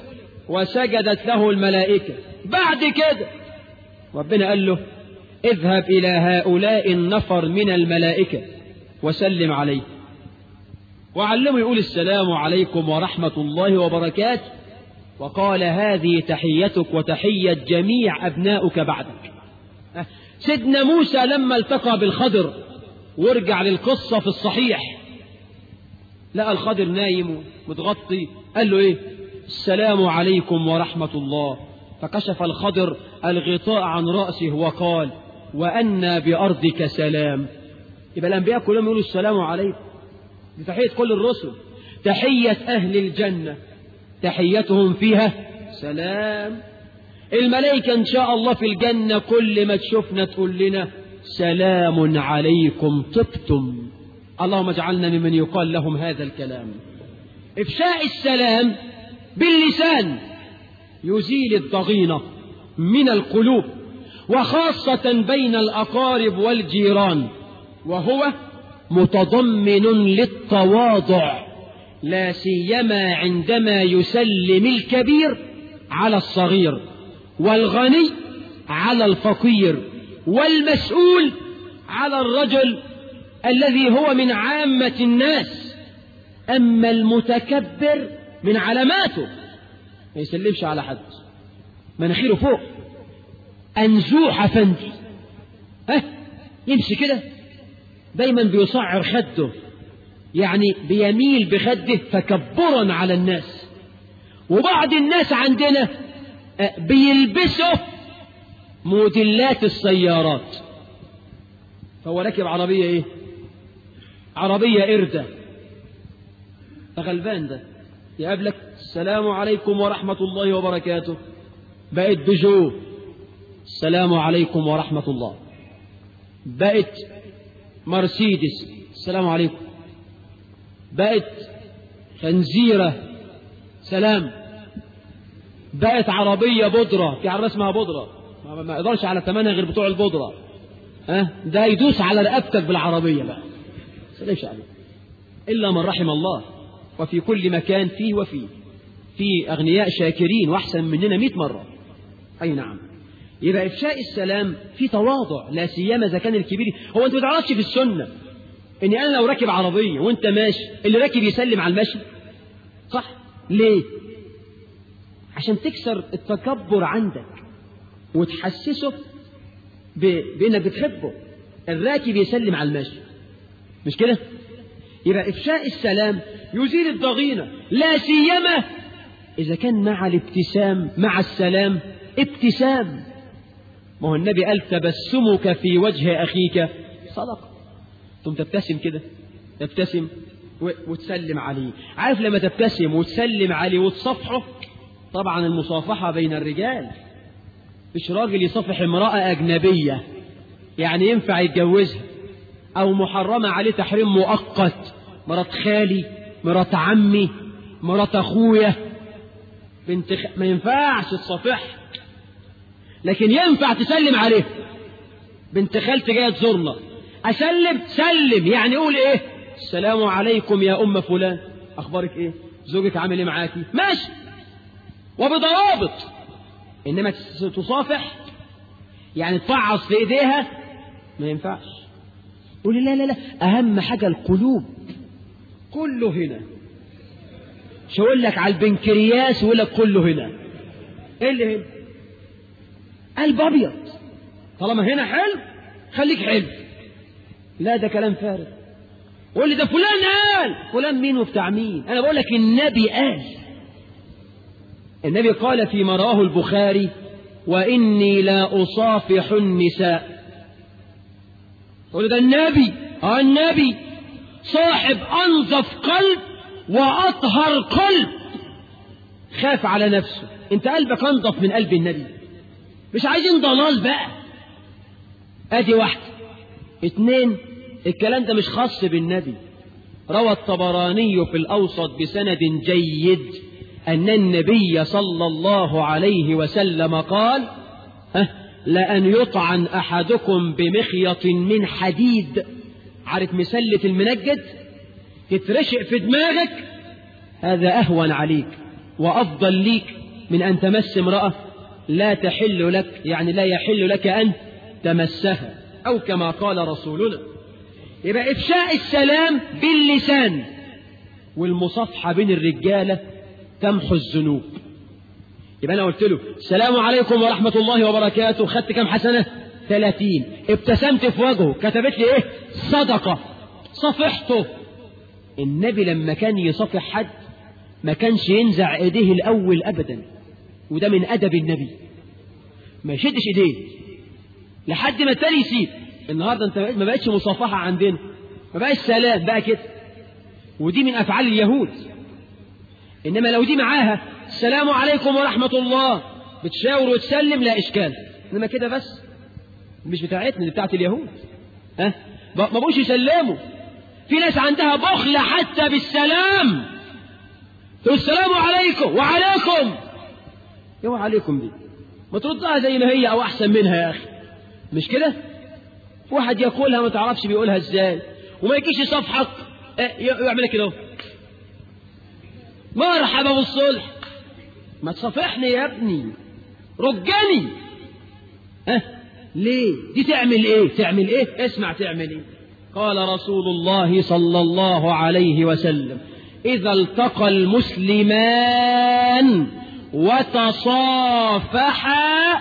وسجدت له الملائكة بعد كده ربنا قال له اذهب إلى هؤلاء النفر من الملائكة وسلم عليه وعلمه يقول السلام عليكم ورحمة الله وبركاته وقال هذه تحيتك وتحية جميع أبناؤك بعدك سيدنا موسى لما التقى بالخضر وارجع للقصة في الصحيح لقى الخضر نايم متغطي قال له ايه السلام عليكم ورحمة الله فكشف الخضر الغطاء عن رأسه وقال وأنا بأرضك سلام يبقى الأنبياء كلهم يقولوا السلام عليكم دي تحية كل الرسل تحية أهل الجنة تحيتهم فيها سلام الملائكة إن شاء الله في الجنة كل ما تشوفنا تقول لنا سلام عليكم طبتم اللهم اجعلنا ممن يقال لهم هذا الكلام إفشاء السلام باللسان يزيل الضغينة من القلوب وخاصة بين الأقارب والجيران وهو متضمن للتواضع لا سيما عندما يسلم الكبير على الصغير والغني على الفقير والمسؤول على الرجل الذي هو من عامة الناس أما المتكبر من علاماته ما يسلمش على حد مناخيره فوق أنزوح فندي ها يمشي كده دايما بيصعر خده يعني بيميل بخده تكبرا على الناس وبعض الناس عندنا بيلبسوا موديلات السيارات فهو راكب عربية ايه عربية قردة فغلبان ده يقابلك السلام عليكم ورحمة الله وبركاته بقت بجو السلام عليكم ورحمة الله بقت مرسيدس السلام عليكم بقت خنزيرة سلام بقت عربية بودرة في عربية اسمها بودرة ما يقدرش على ثمنها غير بتوع البودرة ها ده يدوس على رقبتك بالعربية بقى سلمش عليه إلا من رحم الله وفي كل مكان فيه وفيه في أغنياء شاكرين وأحسن مننا مئة مرة أي نعم يبقى إفشاء السلام في تواضع لا سيما إذا كان الكبير هو أنت ما تعرفش في السنة إن أنا لو راكب عربية وأنت ماشي اللي راكب يسلم على المشي صح ليه عشان تكسر التكبر عندك وتحسسه ب... بأنك بتحبه الراكب يسلم على المشي مش كده يبقى إفشاء السلام يزيل الضغينة لا سيما إذا كان مع الابتسام مع السلام ابتسام ما هو النبي قال تبسمك في وجه أخيك صدقة ثم تبتسم كده تبتسم وتسلم عليه عارف لما تبتسم وتسلم عليه وتصفحه طبعا المصافحة بين الرجال مش راجل يصفح امرأة أجنبية يعني ينفع يتجوزها أو محرمة عليه تحريم مؤقت مرات خالي مرات عمي مرات أخويا بنت خ... ما ينفعش تصافح لكن ينفع تسلم عليه بنت خالتي جايه تزورنا اسلم سلم يعني قول ايه السلام عليكم يا ام فلان اخبارك ايه زوجك عامل ايه معاكي ماشي وبضوابط انما تصافح يعني تفعص في ايديها ما ينفعش قولي لا لا لا اهم حاجه القلوب كله هنا مش هقول لك على البنكرياس ويقول لك كله هنا ايه اللي هنا قلب ابيض طالما هنا حلو خليك حلو لا ده كلام فارغ قول لي ده فلان قال فلان مين وبتاع مين انا بقول لك النبي قال النبي قال فيما رواه البخاري واني لا اصافح النساء قول ده النبي اه النبي صاحب انظف قلب واطهر قلب خاف على نفسه انت قلبك انظف من قلب النبي مش عايزين ضلال بقى ادي واحدة اتنين الكلام ده مش خاص بالنبي روى الطبراني في الأوسط بسند جيد أن النبي صلى الله عليه وسلم قال أه لأن يطعن أحدكم بمخيط من حديد عارف مسلة المنجد تترشق في دماغك هذا أهون عليك وأفضل ليك من أن تمس امرأة لا تحل لك يعني لا يحل لك أن تمسها أو كما قال رسولنا يبقى إفشاء السلام باللسان والمصافحة بين الرجالة تمحو الذنوب يبقى أنا قلت له السلام عليكم ورحمة الله وبركاته خدت كم حسنة ثلاثين ابتسمت في وجهه كتبت لي ايه صدقة صفحته النبي لما كان يصفح حد ما كانش ينزع ايديه الاول ابدا وده من ادب النبي ما يشدش ايديه لحد ما التاني يسيب النهارده انت ما بقتش مصافحه عندنا ما بقاش سلام بقى كده ودي من افعال اليهود انما لو دي معاها السلام عليكم ورحمه الله بتشاور وتسلم لا اشكال انما كده بس مش بتاعتنا دي بتاعت اليهود ها ما بقوش يسلموا في ناس عندها بخل حتى بالسلام تقول السلام عليكم وعليكم ايه وعليكم دي ما تردها زي ما هي او احسن منها يا اخي مش كده واحد يقولها ما تعرفش بيقولها ازاي وما يجيش يصفحك يعمل كده مرحبا بالصلح ما تصافحني يا ابني رجني ها ليه دي تعمل ايه تعمل ايه اسمع تعمل ايه قال رسول الله صلى الله عليه وسلم اذا التقى المسلمان وتصافحا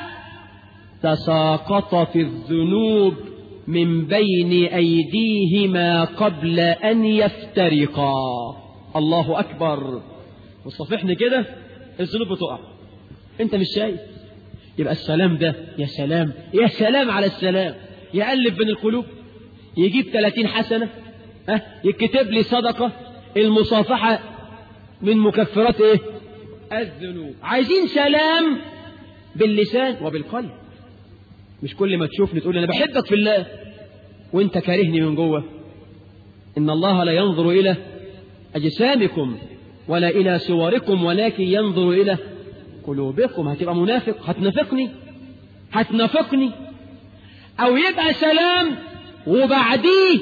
تساقطت الذنوب من بين ايديهما قبل ان يفترقا الله اكبر وصفحني كده الذنوب بتقع انت مش شايف يبقى السلام ده يا سلام يا سلام على السلام يألف بين القلوب يجيب 30 حسنة أه يكتب لي صدقة المصافحة من مكفرات ايه الذنوب عايزين سلام باللسان وبالقلب مش كل ما تشوفني تقول انا بحبك في الله وانت كارهني من جوه ان الله لا ينظر الى اجسامكم ولا الى صوركم ولكن ينظر الى قلوبكم هتبقى منافق هتنافقني هتنافقني او يبقى سلام وبعديه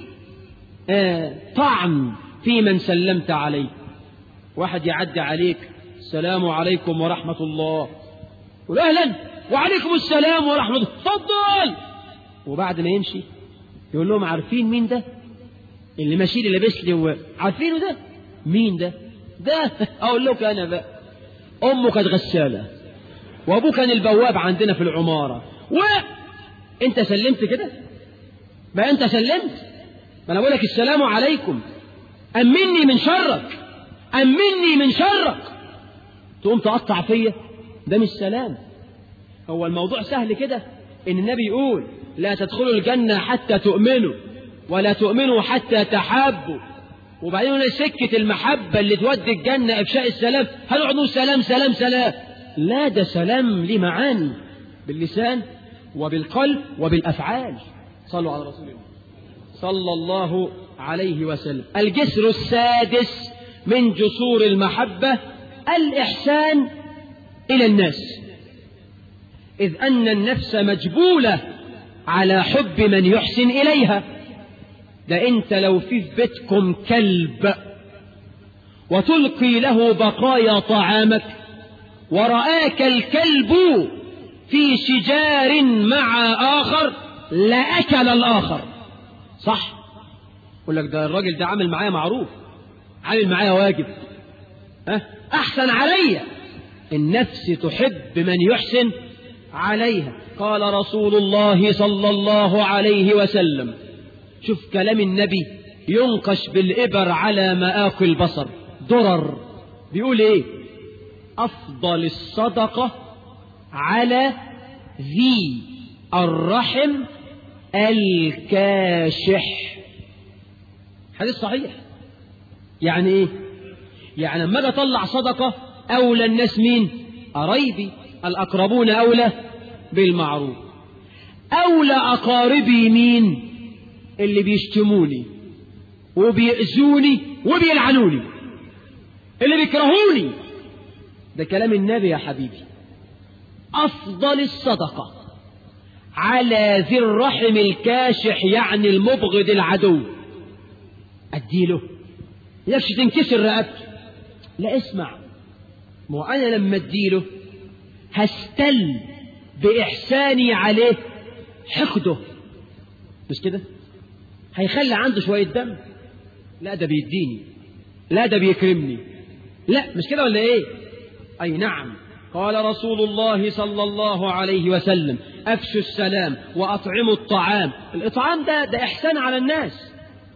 آه طعن في من سلمت عليه واحد يعدي عليك السلام عليكم ورحمة الله قول أهلا وعليكم السلام ورحمة الله تفضل وبعد ما يمشي يقول لهم عارفين مين ده اللي ماشي لي لابس لي عارفينه ده مين ده ده اقول لك انا بقى امه كانت غساله وابوه كان البواب عندنا في العماره وانت سلمت كده ما انت سلمت ما انا بقول لك السلام عليكم امني من شرك امني من شرك تقوم تقطع فيا ده مش سلام هو الموضوع سهل كده ان النبي يقول لا تدخلوا الجنة حتى تؤمنوا ولا تؤمنوا حتى تحابوا وبعدين سكة المحبة اللي تودي الجنة إفشاء السلام هنقعد نقول سلام سلام سلام لا ده سلام ليه معاني باللسان وبالقلب وبالأفعال صلوا على رسول الله صلى الله عليه وسلم الجسر السادس من جسور المحبة الإحسان إلى الناس إذ أن النفس مجبولة على حب من يحسن إليها ده أنت لو في بيتكم كلب وتلقي له بقايا طعامك ورآك الكلب في شجار مع آخر لأكل الآخر صح يقول لك ده الراجل ده عامل معايا معروف عامل معايا واجب أه؟ أحسن عليا النفس تحب من يحسن عليها قال رسول الله صلى الله عليه وسلم شوف كلام النبي ينقش بالإبر على مآق البصر درر بيقول ايه أفضل الصدقة على ذي الرحم الكاشح حديث صحيح يعني ايه يعني لما اجي اطلع صدقة اولى الناس مين قرايبي الاقربون اولى بالمعروف اولى اقاربي مين اللي بيشتموني وبيأذوني وبيلعنوني اللي بيكرهوني ده كلام النبي يا حبيبي افضل الصدقه على ذي الرحم الكاشح يعني المبغض العدو اديله يكش تنكسر رقبته لا اسمع ما هو أنا لما أديله هستل بإحساني عليه حقده مش كده هيخلي عنده شوية دم لا ده بيديني لا ده بيكرمني لا مش كده ولا ايه اي نعم قال رسول الله صلى الله عليه وسلم افشوا السلام واطعموا الطعام الاطعام ده ده احسان على الناس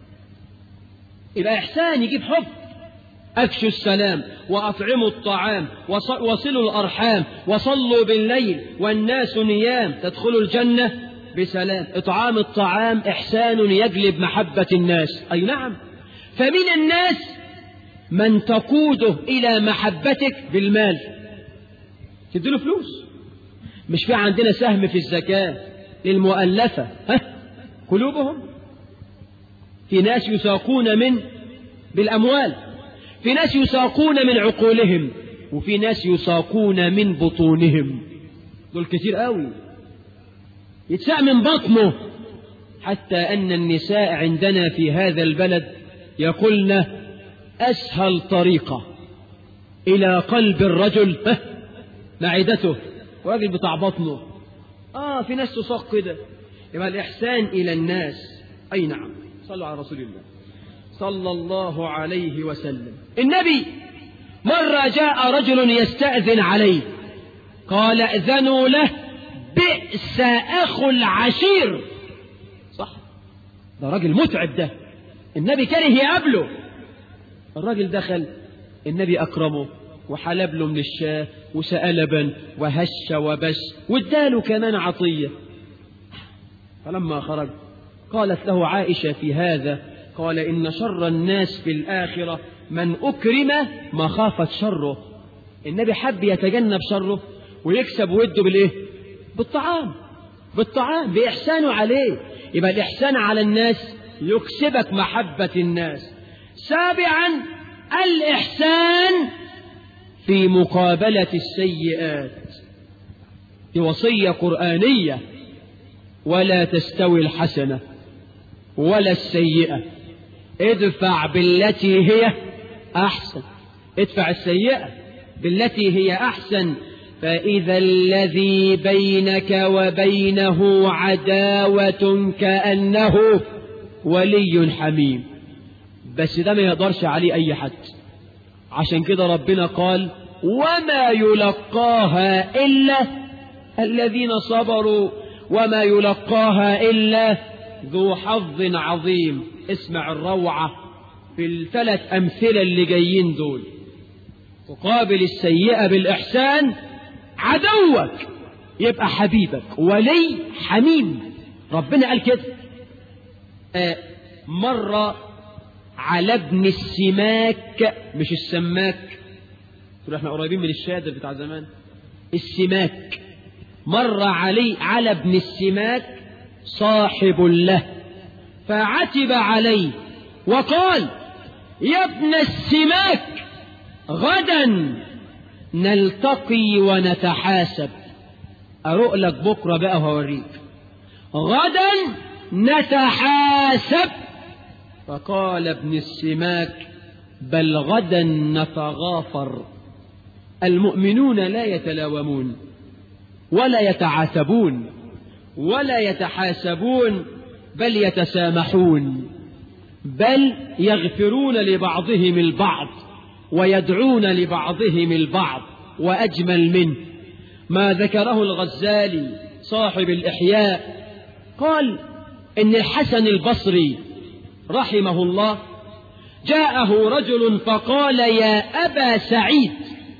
يبقى احسان يجيب حب افشوا السلام واطعموا الطعام وصلوا الارحام وصلوا بالليل والناس نيام تدخلوا الجنه بسلام إطعام الطعام إحسان يجلب محبة الناس أي نعم فمن الناس من تقوده إلى محبتك بالمال تديله فلوس مش في عندنا سهم في الزكاة للمؤلفة ها قلوبهم في ناس يساقون من بالأموال في ناس يساقون من عقولهم وفي ناس يساقون من بطونهم دول كتير قوي يتساع من بطنه حتى أن النساء عندنا في هذا البلد يقولن أسهل طريقة إلى قلب الرجل معدته راجل بتاع بطنه آه في ناس تصق كده يبقى الإحسان إلى الناس أي نعم صلوا على رسول الله صلى الله عليه وسلم النبي مرة جاء رجل يستأذن عليه قال ائذنوا له بئس أخو العشير صح ده راجل متعب ده النبي كره يقابله الراجل دخل النبي أكرمه وحلب له من الشاه وسأل لبن وهش وبش واداله كمان عطية فلما خرج قالت له عائشة في هذا قال إن شر الناس في الآخرة من أكرم مخافة شره النبي حب يتجنب شره ويكسب وده بالإيه بالطعام بالطعام بإحسانه عليه يبقى الإحسان على الناس يكسبك محبة الناس سابعا الإحسان في مقابلة السيئات دي وصية قرآنية ولا تستوي الحسنة ولا السيئة ادفع بالتي هي أحسن ادفع السيئة بالتي هي أحسن فإذا الذي بينك وبينه عداوة كأنه ولي حميم بس ده ما يقدرش عليه أي حد عشان كده ربنا قال وما يلقاها إلا الذين صبروا وما يلقاها إلا ذو حظ عظيم اسمع الروعة في الثلاث أمثلة اللي جايين دول تقابل السيئة بالإحسان عدوك يبقى حبيبك ولي حميم ربنا قال كده آه مرة على ابن السماك مش السماك تقول احنا قريبين من الشادر بتاع زمان السماك مر علي على ابن السماك صاحب له فعتب عليه وقال يا ابن السماك غدا نلتقي ونتحاسب أروق لك بكرة بقى وهوريك غدا نتحاسب فقال ابن السماك بل غدا نتغافر المؤمنون لا يتلاومون ولا يتعاتبون ولا يتحاسبون بل يتسامحون بل يغفرون لبعضهم البعض ويدعون لبعضهم البعض وأجمل منه ما ذكره الغزالي صاحب الإحياء قال إن الحسن البصري رحمه الله جاءه رجل فقال يا أبا سعيد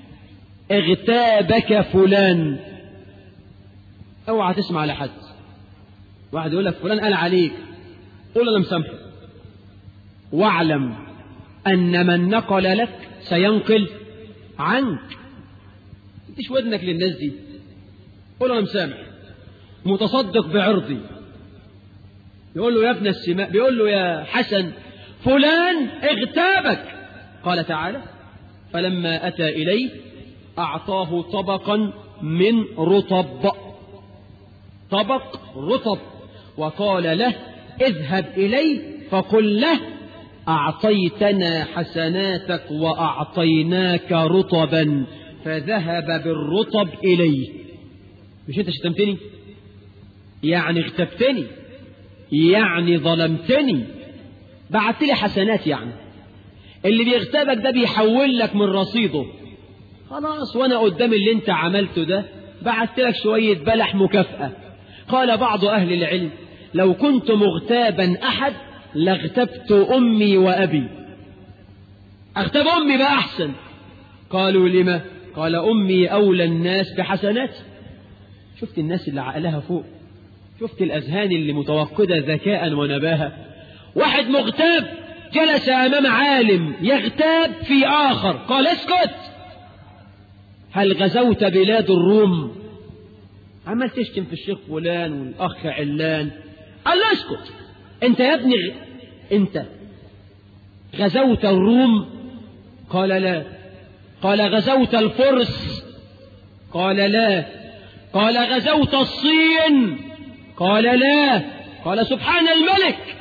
اغتابك فلان اوعى تسمع لحد واحد يقول لك فلان قال عليك قول انا مسامحه واعلم ان من نقل لك سينقل عنك انتش ودنك للناس دي قول انا مسامح متصدق بعرضي يقول له يا ابن السماء بيقول له يا حسن فلان اغتابك قال تعالى فلما أتى إليه أعطاه طبقا من رطب طبق رطب وقال له اذهب إليه فقل له أعطيتنا حسناتك وأعطيناك رطبا فذهب بالرطب إليه مش أنت شتمتني يعني اغتبتني يعني ظلمتني بعت لي حسنات يعني اللي بيغتابك ده بيحول لك من رصيده خلاص وانا قدام اللي انت عملته ده بعت لك شوية بلح مكافأة قال بعض أهل العلم لو كنت مغتابا أحد لاغتبت أمي وأبي أغتاب أمي بقى أحسن قالوا لما قال أمي أولى الناس بحسنات شفت الناس اللي عقلها فوق شفت الأذهان اللي متوقدة ذكاء ونباهة واحد مغتاب جلس أمام عالم يغتاب في آخر قال اسكت هل غزوت بلاد الروم عمال تشتم في الشيخ فلان والأخ علان قال له اسكت انت يا ابني غ... انت غزوت الروم قال لا قال غزوت الفرس قال لا قال غزوت الصين قال لا قال سبحان الملك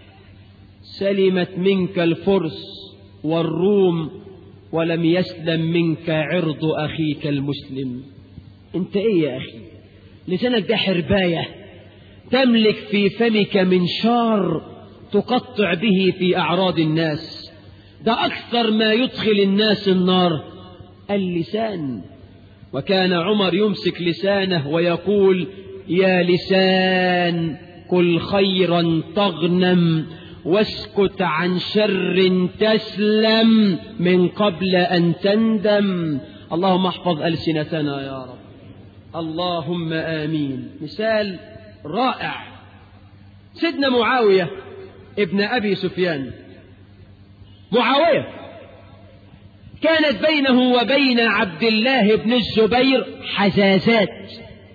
سلمت منك الفرس والروم ولم يسلم منك عرض أخيك المسلم انت ايه يا أخي لسانك ده حرباية تملك في فمك منشار تقطع به في أعراض الناس ده أكثر ما يدخل الناس النار اللسان وكان عمر يمسك لسانه ويقول يا لسان كل خيرا تغنم واسكت عن شر تسلم من قبل أن تندم اللهم احفظ ألسنتنا يا رب اللهم آمين مثال رائع سيدنا معاوية ابن أبي سفيان معاوية كانت بينه وبين عبد الله بن الزبير حزازات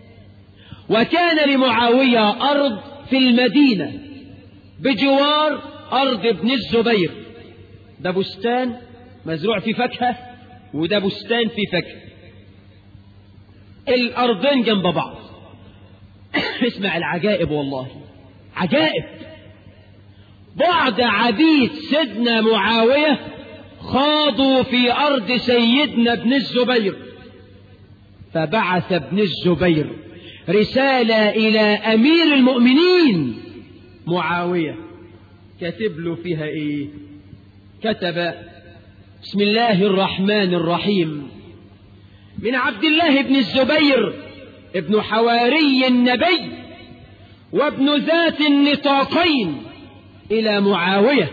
وكان لمعاوية أرض في المدينة بجوار أرض ابن الزبير ده بستان مزروع في فاكهة وده بستان في فاكهة الأرضين جنب بعض اسمع العجائب والله عجائب بعض عبيد سيدنا معاوية خاضوا في أرض سيدنا ابن الزبير فبعث ابن الزبير رسالة إلى أمير المؤمنين معاوية كتب له فيها إيه كتب بسم الله الرحمن الرحيم من عبد الله بن الزبير ابن حواري النبي وابن ذات النطاقين إلى معاوية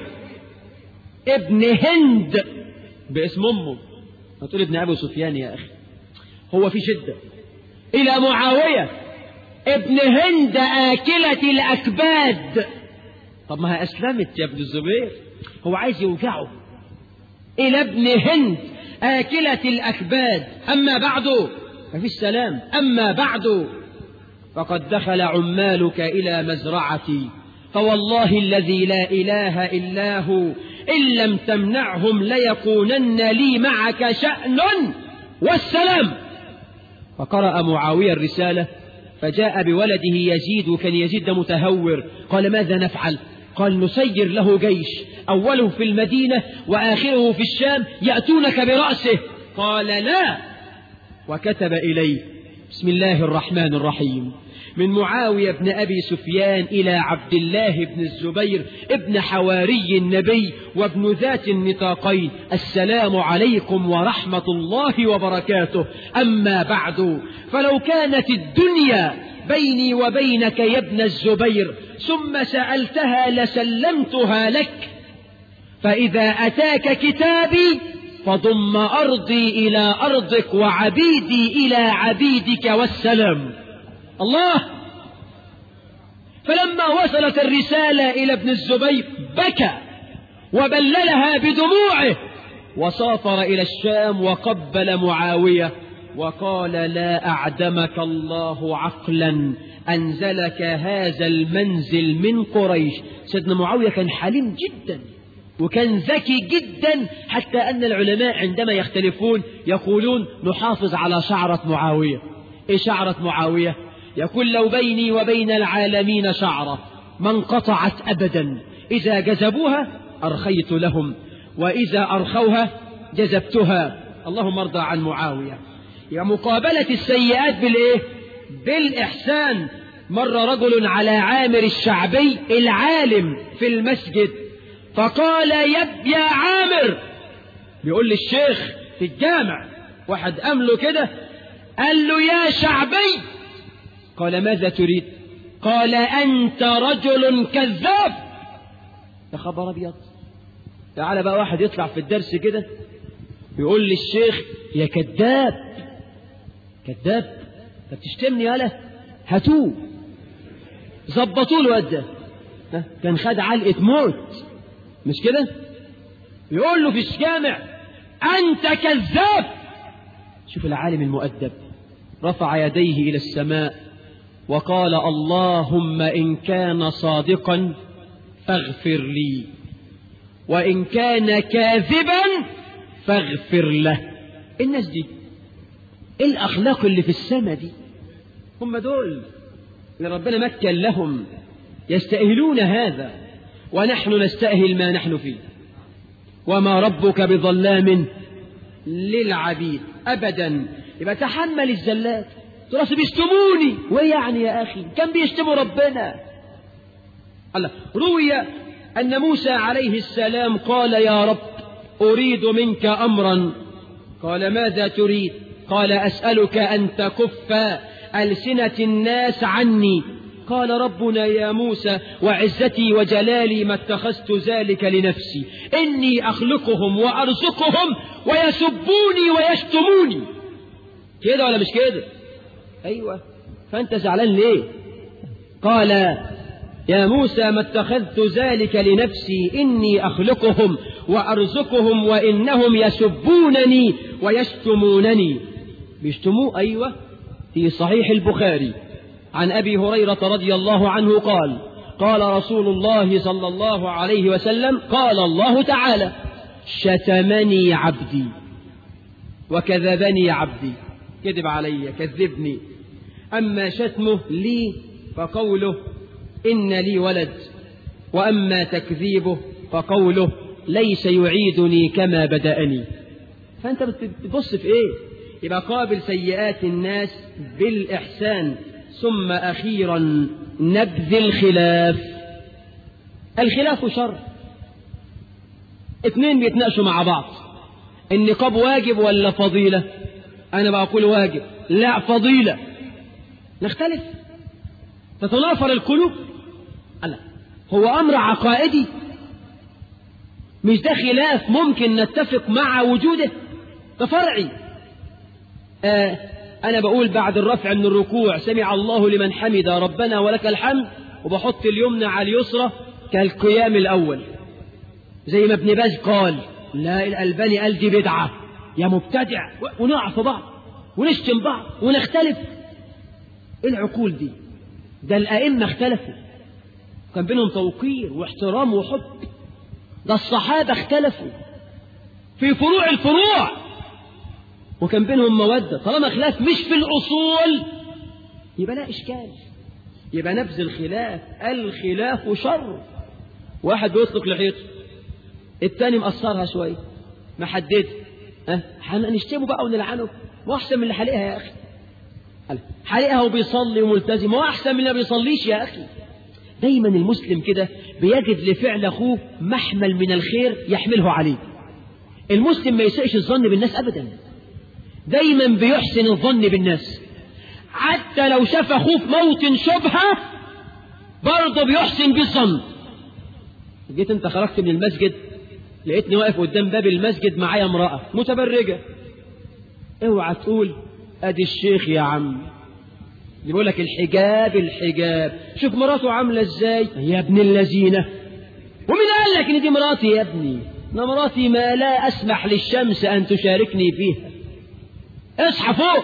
ابن هند باسم أمه هتقول ابن أبو سفيان يا أخي هو في شدة إلى معاوية ابن هند آكلة الأكباد طب ما هي أسلمت يا ابن الزبير هو عايز يوجعه إلى ابن هند آكلة الأكباد أما بعد ففي السلام أما بعد فقد دخل عمالك إلى مزرعتي فوالله الذي لا إله إلا هو إن لم تمنعهم ليكونن لي معك شأن والسلام فقرأ معاوية الرسالة فجاء بولده يزيد وكان يزيد ده متهور قال ماذا نفعل قال نسير له جيش أوله في المدينة وآخره في الشام يأتونك برأسه قال لا وكتب إليه بسم الله الرحمن الرحيم من معاوية بن أبي سفيان إلى عبد الله بن الزبير ابن حواري النبي وابن ذات النطاقين السلام عليكم ورحمة الله وبركاته أما بعد فلو كانت الدنيا بيني وبينك يا ابن الزبير ثم سألتها لسلمتها لك فإذا أتاك كتابي فضم أرضي إلى أرضك وعبيدي إلى عبيدك والسلام الله فلما وصلت الرسالة إلى ابن الزبير بكى وبللها بدموعه وسافر إلى الشام وقبل معاوية وقال لا أعدمك الله عقلا أنزلك هذا المنزل من قريش سيدنا معاوية كان حليم جدا وكان ذكي جدا حتى أن العلماء عندما يختلفون يقولون نحافظ على شعرة معاوية إيه شعرة معاوية يقول لو بيني وبين العالمين شعرة ما انقطعت أبدا إذا جذبوها أرخيت لهم وإذا أرخوها جذبتها اللهم ارضى عن معاوية يا مقابلة السيئات بالإيه بالإحسان مر رجل على عامر الشعبي العالم في المسجد فقال يب يا عامر بيقول للشيخ في الجامع واحد أمله كده قال له يا شعبي قال ماذا تريد قال أنت رجل كذاب يا خبر أبيض تعالى بقى واحد يطلع في الدرس كده يقول للشيخ يا كذاب كذاب انت بتشتمني يالا هاتوه ظبطوا له ده كان خد علقة موت مش كده يقول له في الجامع أنت كذاب شوف العالم المؤدب رفع يديه إلى السماء وقال اللهم إن كان صادقا فاغفر لي وإن كان كاذبا فاغفر له الناس دي الأخلاق اللي في السماء دي هم دول اللي ربنا مكن لهم يستأهلون هذا ونحن نستأهل ما نحن فيه وما ربك بظلام للعبيد أبدا يبقى تحمل الزلات تراس بيشتموني ويعني يا أخي كان بيشتموا ربنا الله روي أن موسى عليه السلام قال يا رب أريد منك أمرا قال ماذا تريد قال أسألك أن تكف ألسنة الناس عني قال ربنا يا موسى وعزتي وجلالي ما اتخذت ذلك لنفسي إني أخلقهم وأرزقهم ويسبوني ويشتموني كده ولا مش كده أيوة فأنت زعلان ليه قال يا موسى ما اتخذت ذلك لنفسي إني أخلقهم وأرزقهم وإنهم يسبونني ويشتمونني بيشتموه أيوة في صحيح البخاري عن أبي هريرة رضي الله عنه قال قال رسول الله صلى الله عليه وسلم قال الله تعالى شتمني عبدي وكذبني عبدي كذب علي كذبني أما شتمه لي فقوله إن لي ولد وأما تكذيبه فقوله ليس يعيدني كما بدأني فأنت بتبص في إيه يبقى قابل سيئات الناس بالإحسان ثم أخيرا نبذ الخلاف الخلاف شر اتنين بيتناقشوا مع بعض النقاب واجب ولا فضيلة أنا بقول واجب لا فضيلة نختلف تتنافر القلوب لا هو أمر عقائدي مش ده خلاف ممكن نتفق مع وجوده ده فرعي آه أنا بقول بعد الرفع من الركوع سمع الله لمن حمد ربنا ولك الحمد وبحط اليمنى على اليسرى كالقيام الأول زي ما ابن باز قال لا الألباني قال دي بدعة يا مبتدع ونقع في بعض ونشتم بعض ونختلف ايه العقول دي ده الأئمة اختلفوا كان بينهم توقير واحترام وحب ده الصحابة اختلفوا في فروع الفروع وكان بينهم مودة طالما خلاف مش في الأصول يبقى لا إشكال يبقى نبذ الخلاف الخلاف شر واحد بيطلق لحيته التاني مقصرها شوية محدد ها هنشتمه بقى ونلعنه ما أحسن من اللي حالقها يا أخي حالقها وبيصلي وملتزم هو أحسن من اللي ما بيصليش يا أخي دايما المسلم كده بيجد لفعل أخوه محمل من الخير يحمله عليه المسلم ما يسئش الظن بالناس أبدا دايما بيحسن الظن بالناس حتى لو شاف أخوه في موطن شبهة برضه بيحسن بالظن جيت انت خرجت من المسجد لقيتني واقف قدام باب المسجد معايا امرأة متبرجة اوعى تقول ادي الشيخ يا عم بيقول لك الحجاب الحجاب شوف مراته عاملة ازاي يا ابن اللذينة ومين قال لك ان دي مراتي يا ابني انا مراتي ما لا اسمح للشمس ان تشاركني فيها اصحى فوق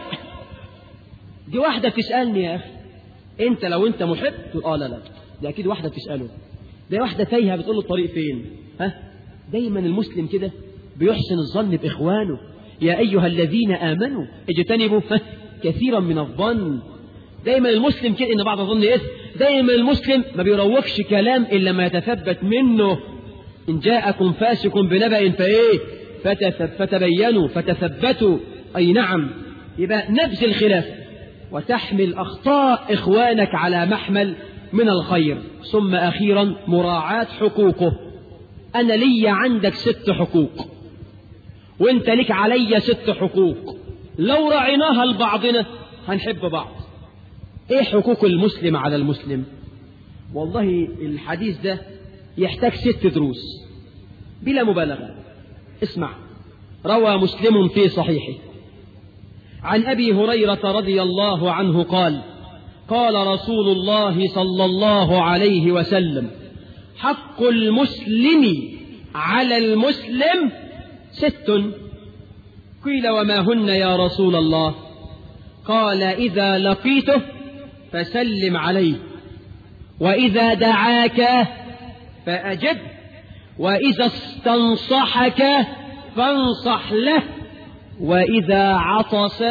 دي واحدة بتسألني يا اخي انت لو انت محب تقول اه لا لا ده اكيد واحدة بتسأله ده واحدة تايهة بتقول له الطريق فين ها دايما المسلم كده بيحسن الظن بإخوانه يا أيها الذين آمنوا اجتنبوا كثيرا من الظن دايما المسلم كده إن بعض الظن إثم دايما المسلم ما بيروقش كلام إلا ما يتثبت منه إن جاءكم فاسق بنبأ فإيه فتبينوا فتثبتوا أي نعم يبقى نبذ الخلاف وتحمل أخطاء إخوانك على محمل من الخير ثم أخيرا مراعاة حقوقه أنا لي عندك ست حقوق وانت لك علي ست حقوق لو رعيناها لبعضنا هنحب بعض ايه حقوق المسلم على المسلم والله الحديث ده يحتاج ست دروس بلا مبالغة اسمع روى مسلم في صحيحه عن أبي هريرة رضي الله عنه قال قال رسول الله صلى الله عليه وسلم حق المسلم على المسلم ست قيل وما هن يا رسول الله قال إذا لقيته فسلم عليه وإذا دعاك فأجب وإذا استنصحك فانصح له وإذا عطس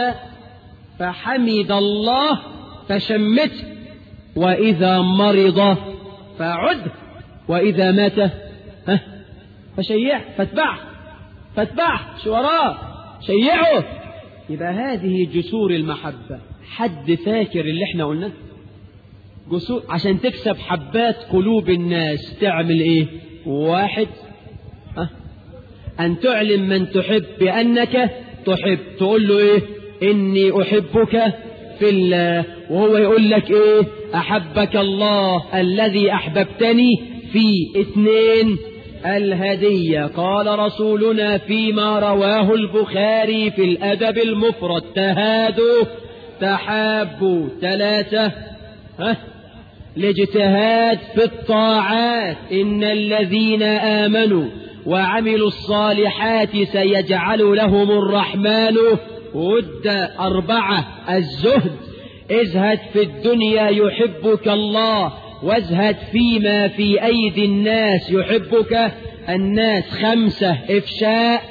فحمد الله فشمته وإذا مرض فعد وإذا مات ها فشيعه فاتبعه فاتبعه شو وراه شيعه يبقى هذه جسور المحبة حد فاكر اللي احنا قلناه جسور عشان تكسب حبات قلوب الناس تعمل ايه واحد ها أن تعلم من تحب بأنك تحب تقول له إيه إني أحبك في الله وهو يقول لك إيه أحبك الله الذي أحببتني في اثنين الهدية قال رسولنا فيما رواه البخاري في الأدب المفرد تهادوا تحابوا ثلاثة ها الاجتهاد في الطاعات إن الذين آمنوا وعملوا الصالحات سيجعل لهم الرحمن ود أربعة الزهد ازهد في الدنيا يحبك الله وازهد فيما في أيدي الناس يحبك الناس خمسة إفشاء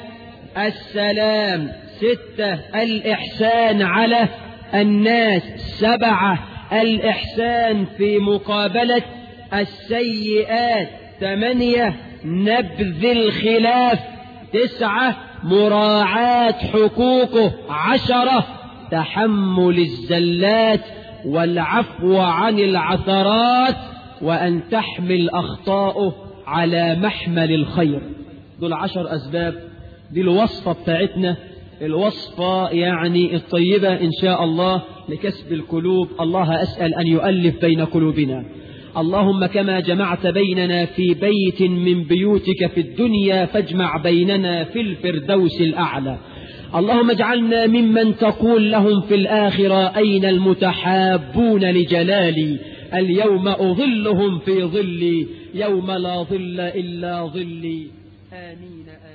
السلام ستة الإحسان على الناس سبعة الإحسان في مقابلة السيئات ثمانية نبذ الخلاف تسعة مراعاة حقوقه عشرة تحمل الزلات والعفو عن العثرات وأن تحمل أخطاؤه على محمل الخير دول عشر أسباب دي الوصفة بتاعتنا الوصفة يعني الطيبة إن شاء الله لكسب القلوب الله أسأل أن يؤلف بين قلوبنا اللهم كما جمعت بيننا في بيت من بيوتك في الدنيا فاجمع بيننا في الفردوس الأعلى اللهم اجعلنا ممن تقول لهم في الآخرة أين المتحابون لجلالي اليوم أظلهم في ظلي يوم لا ظل إلا ظلي آمين آمين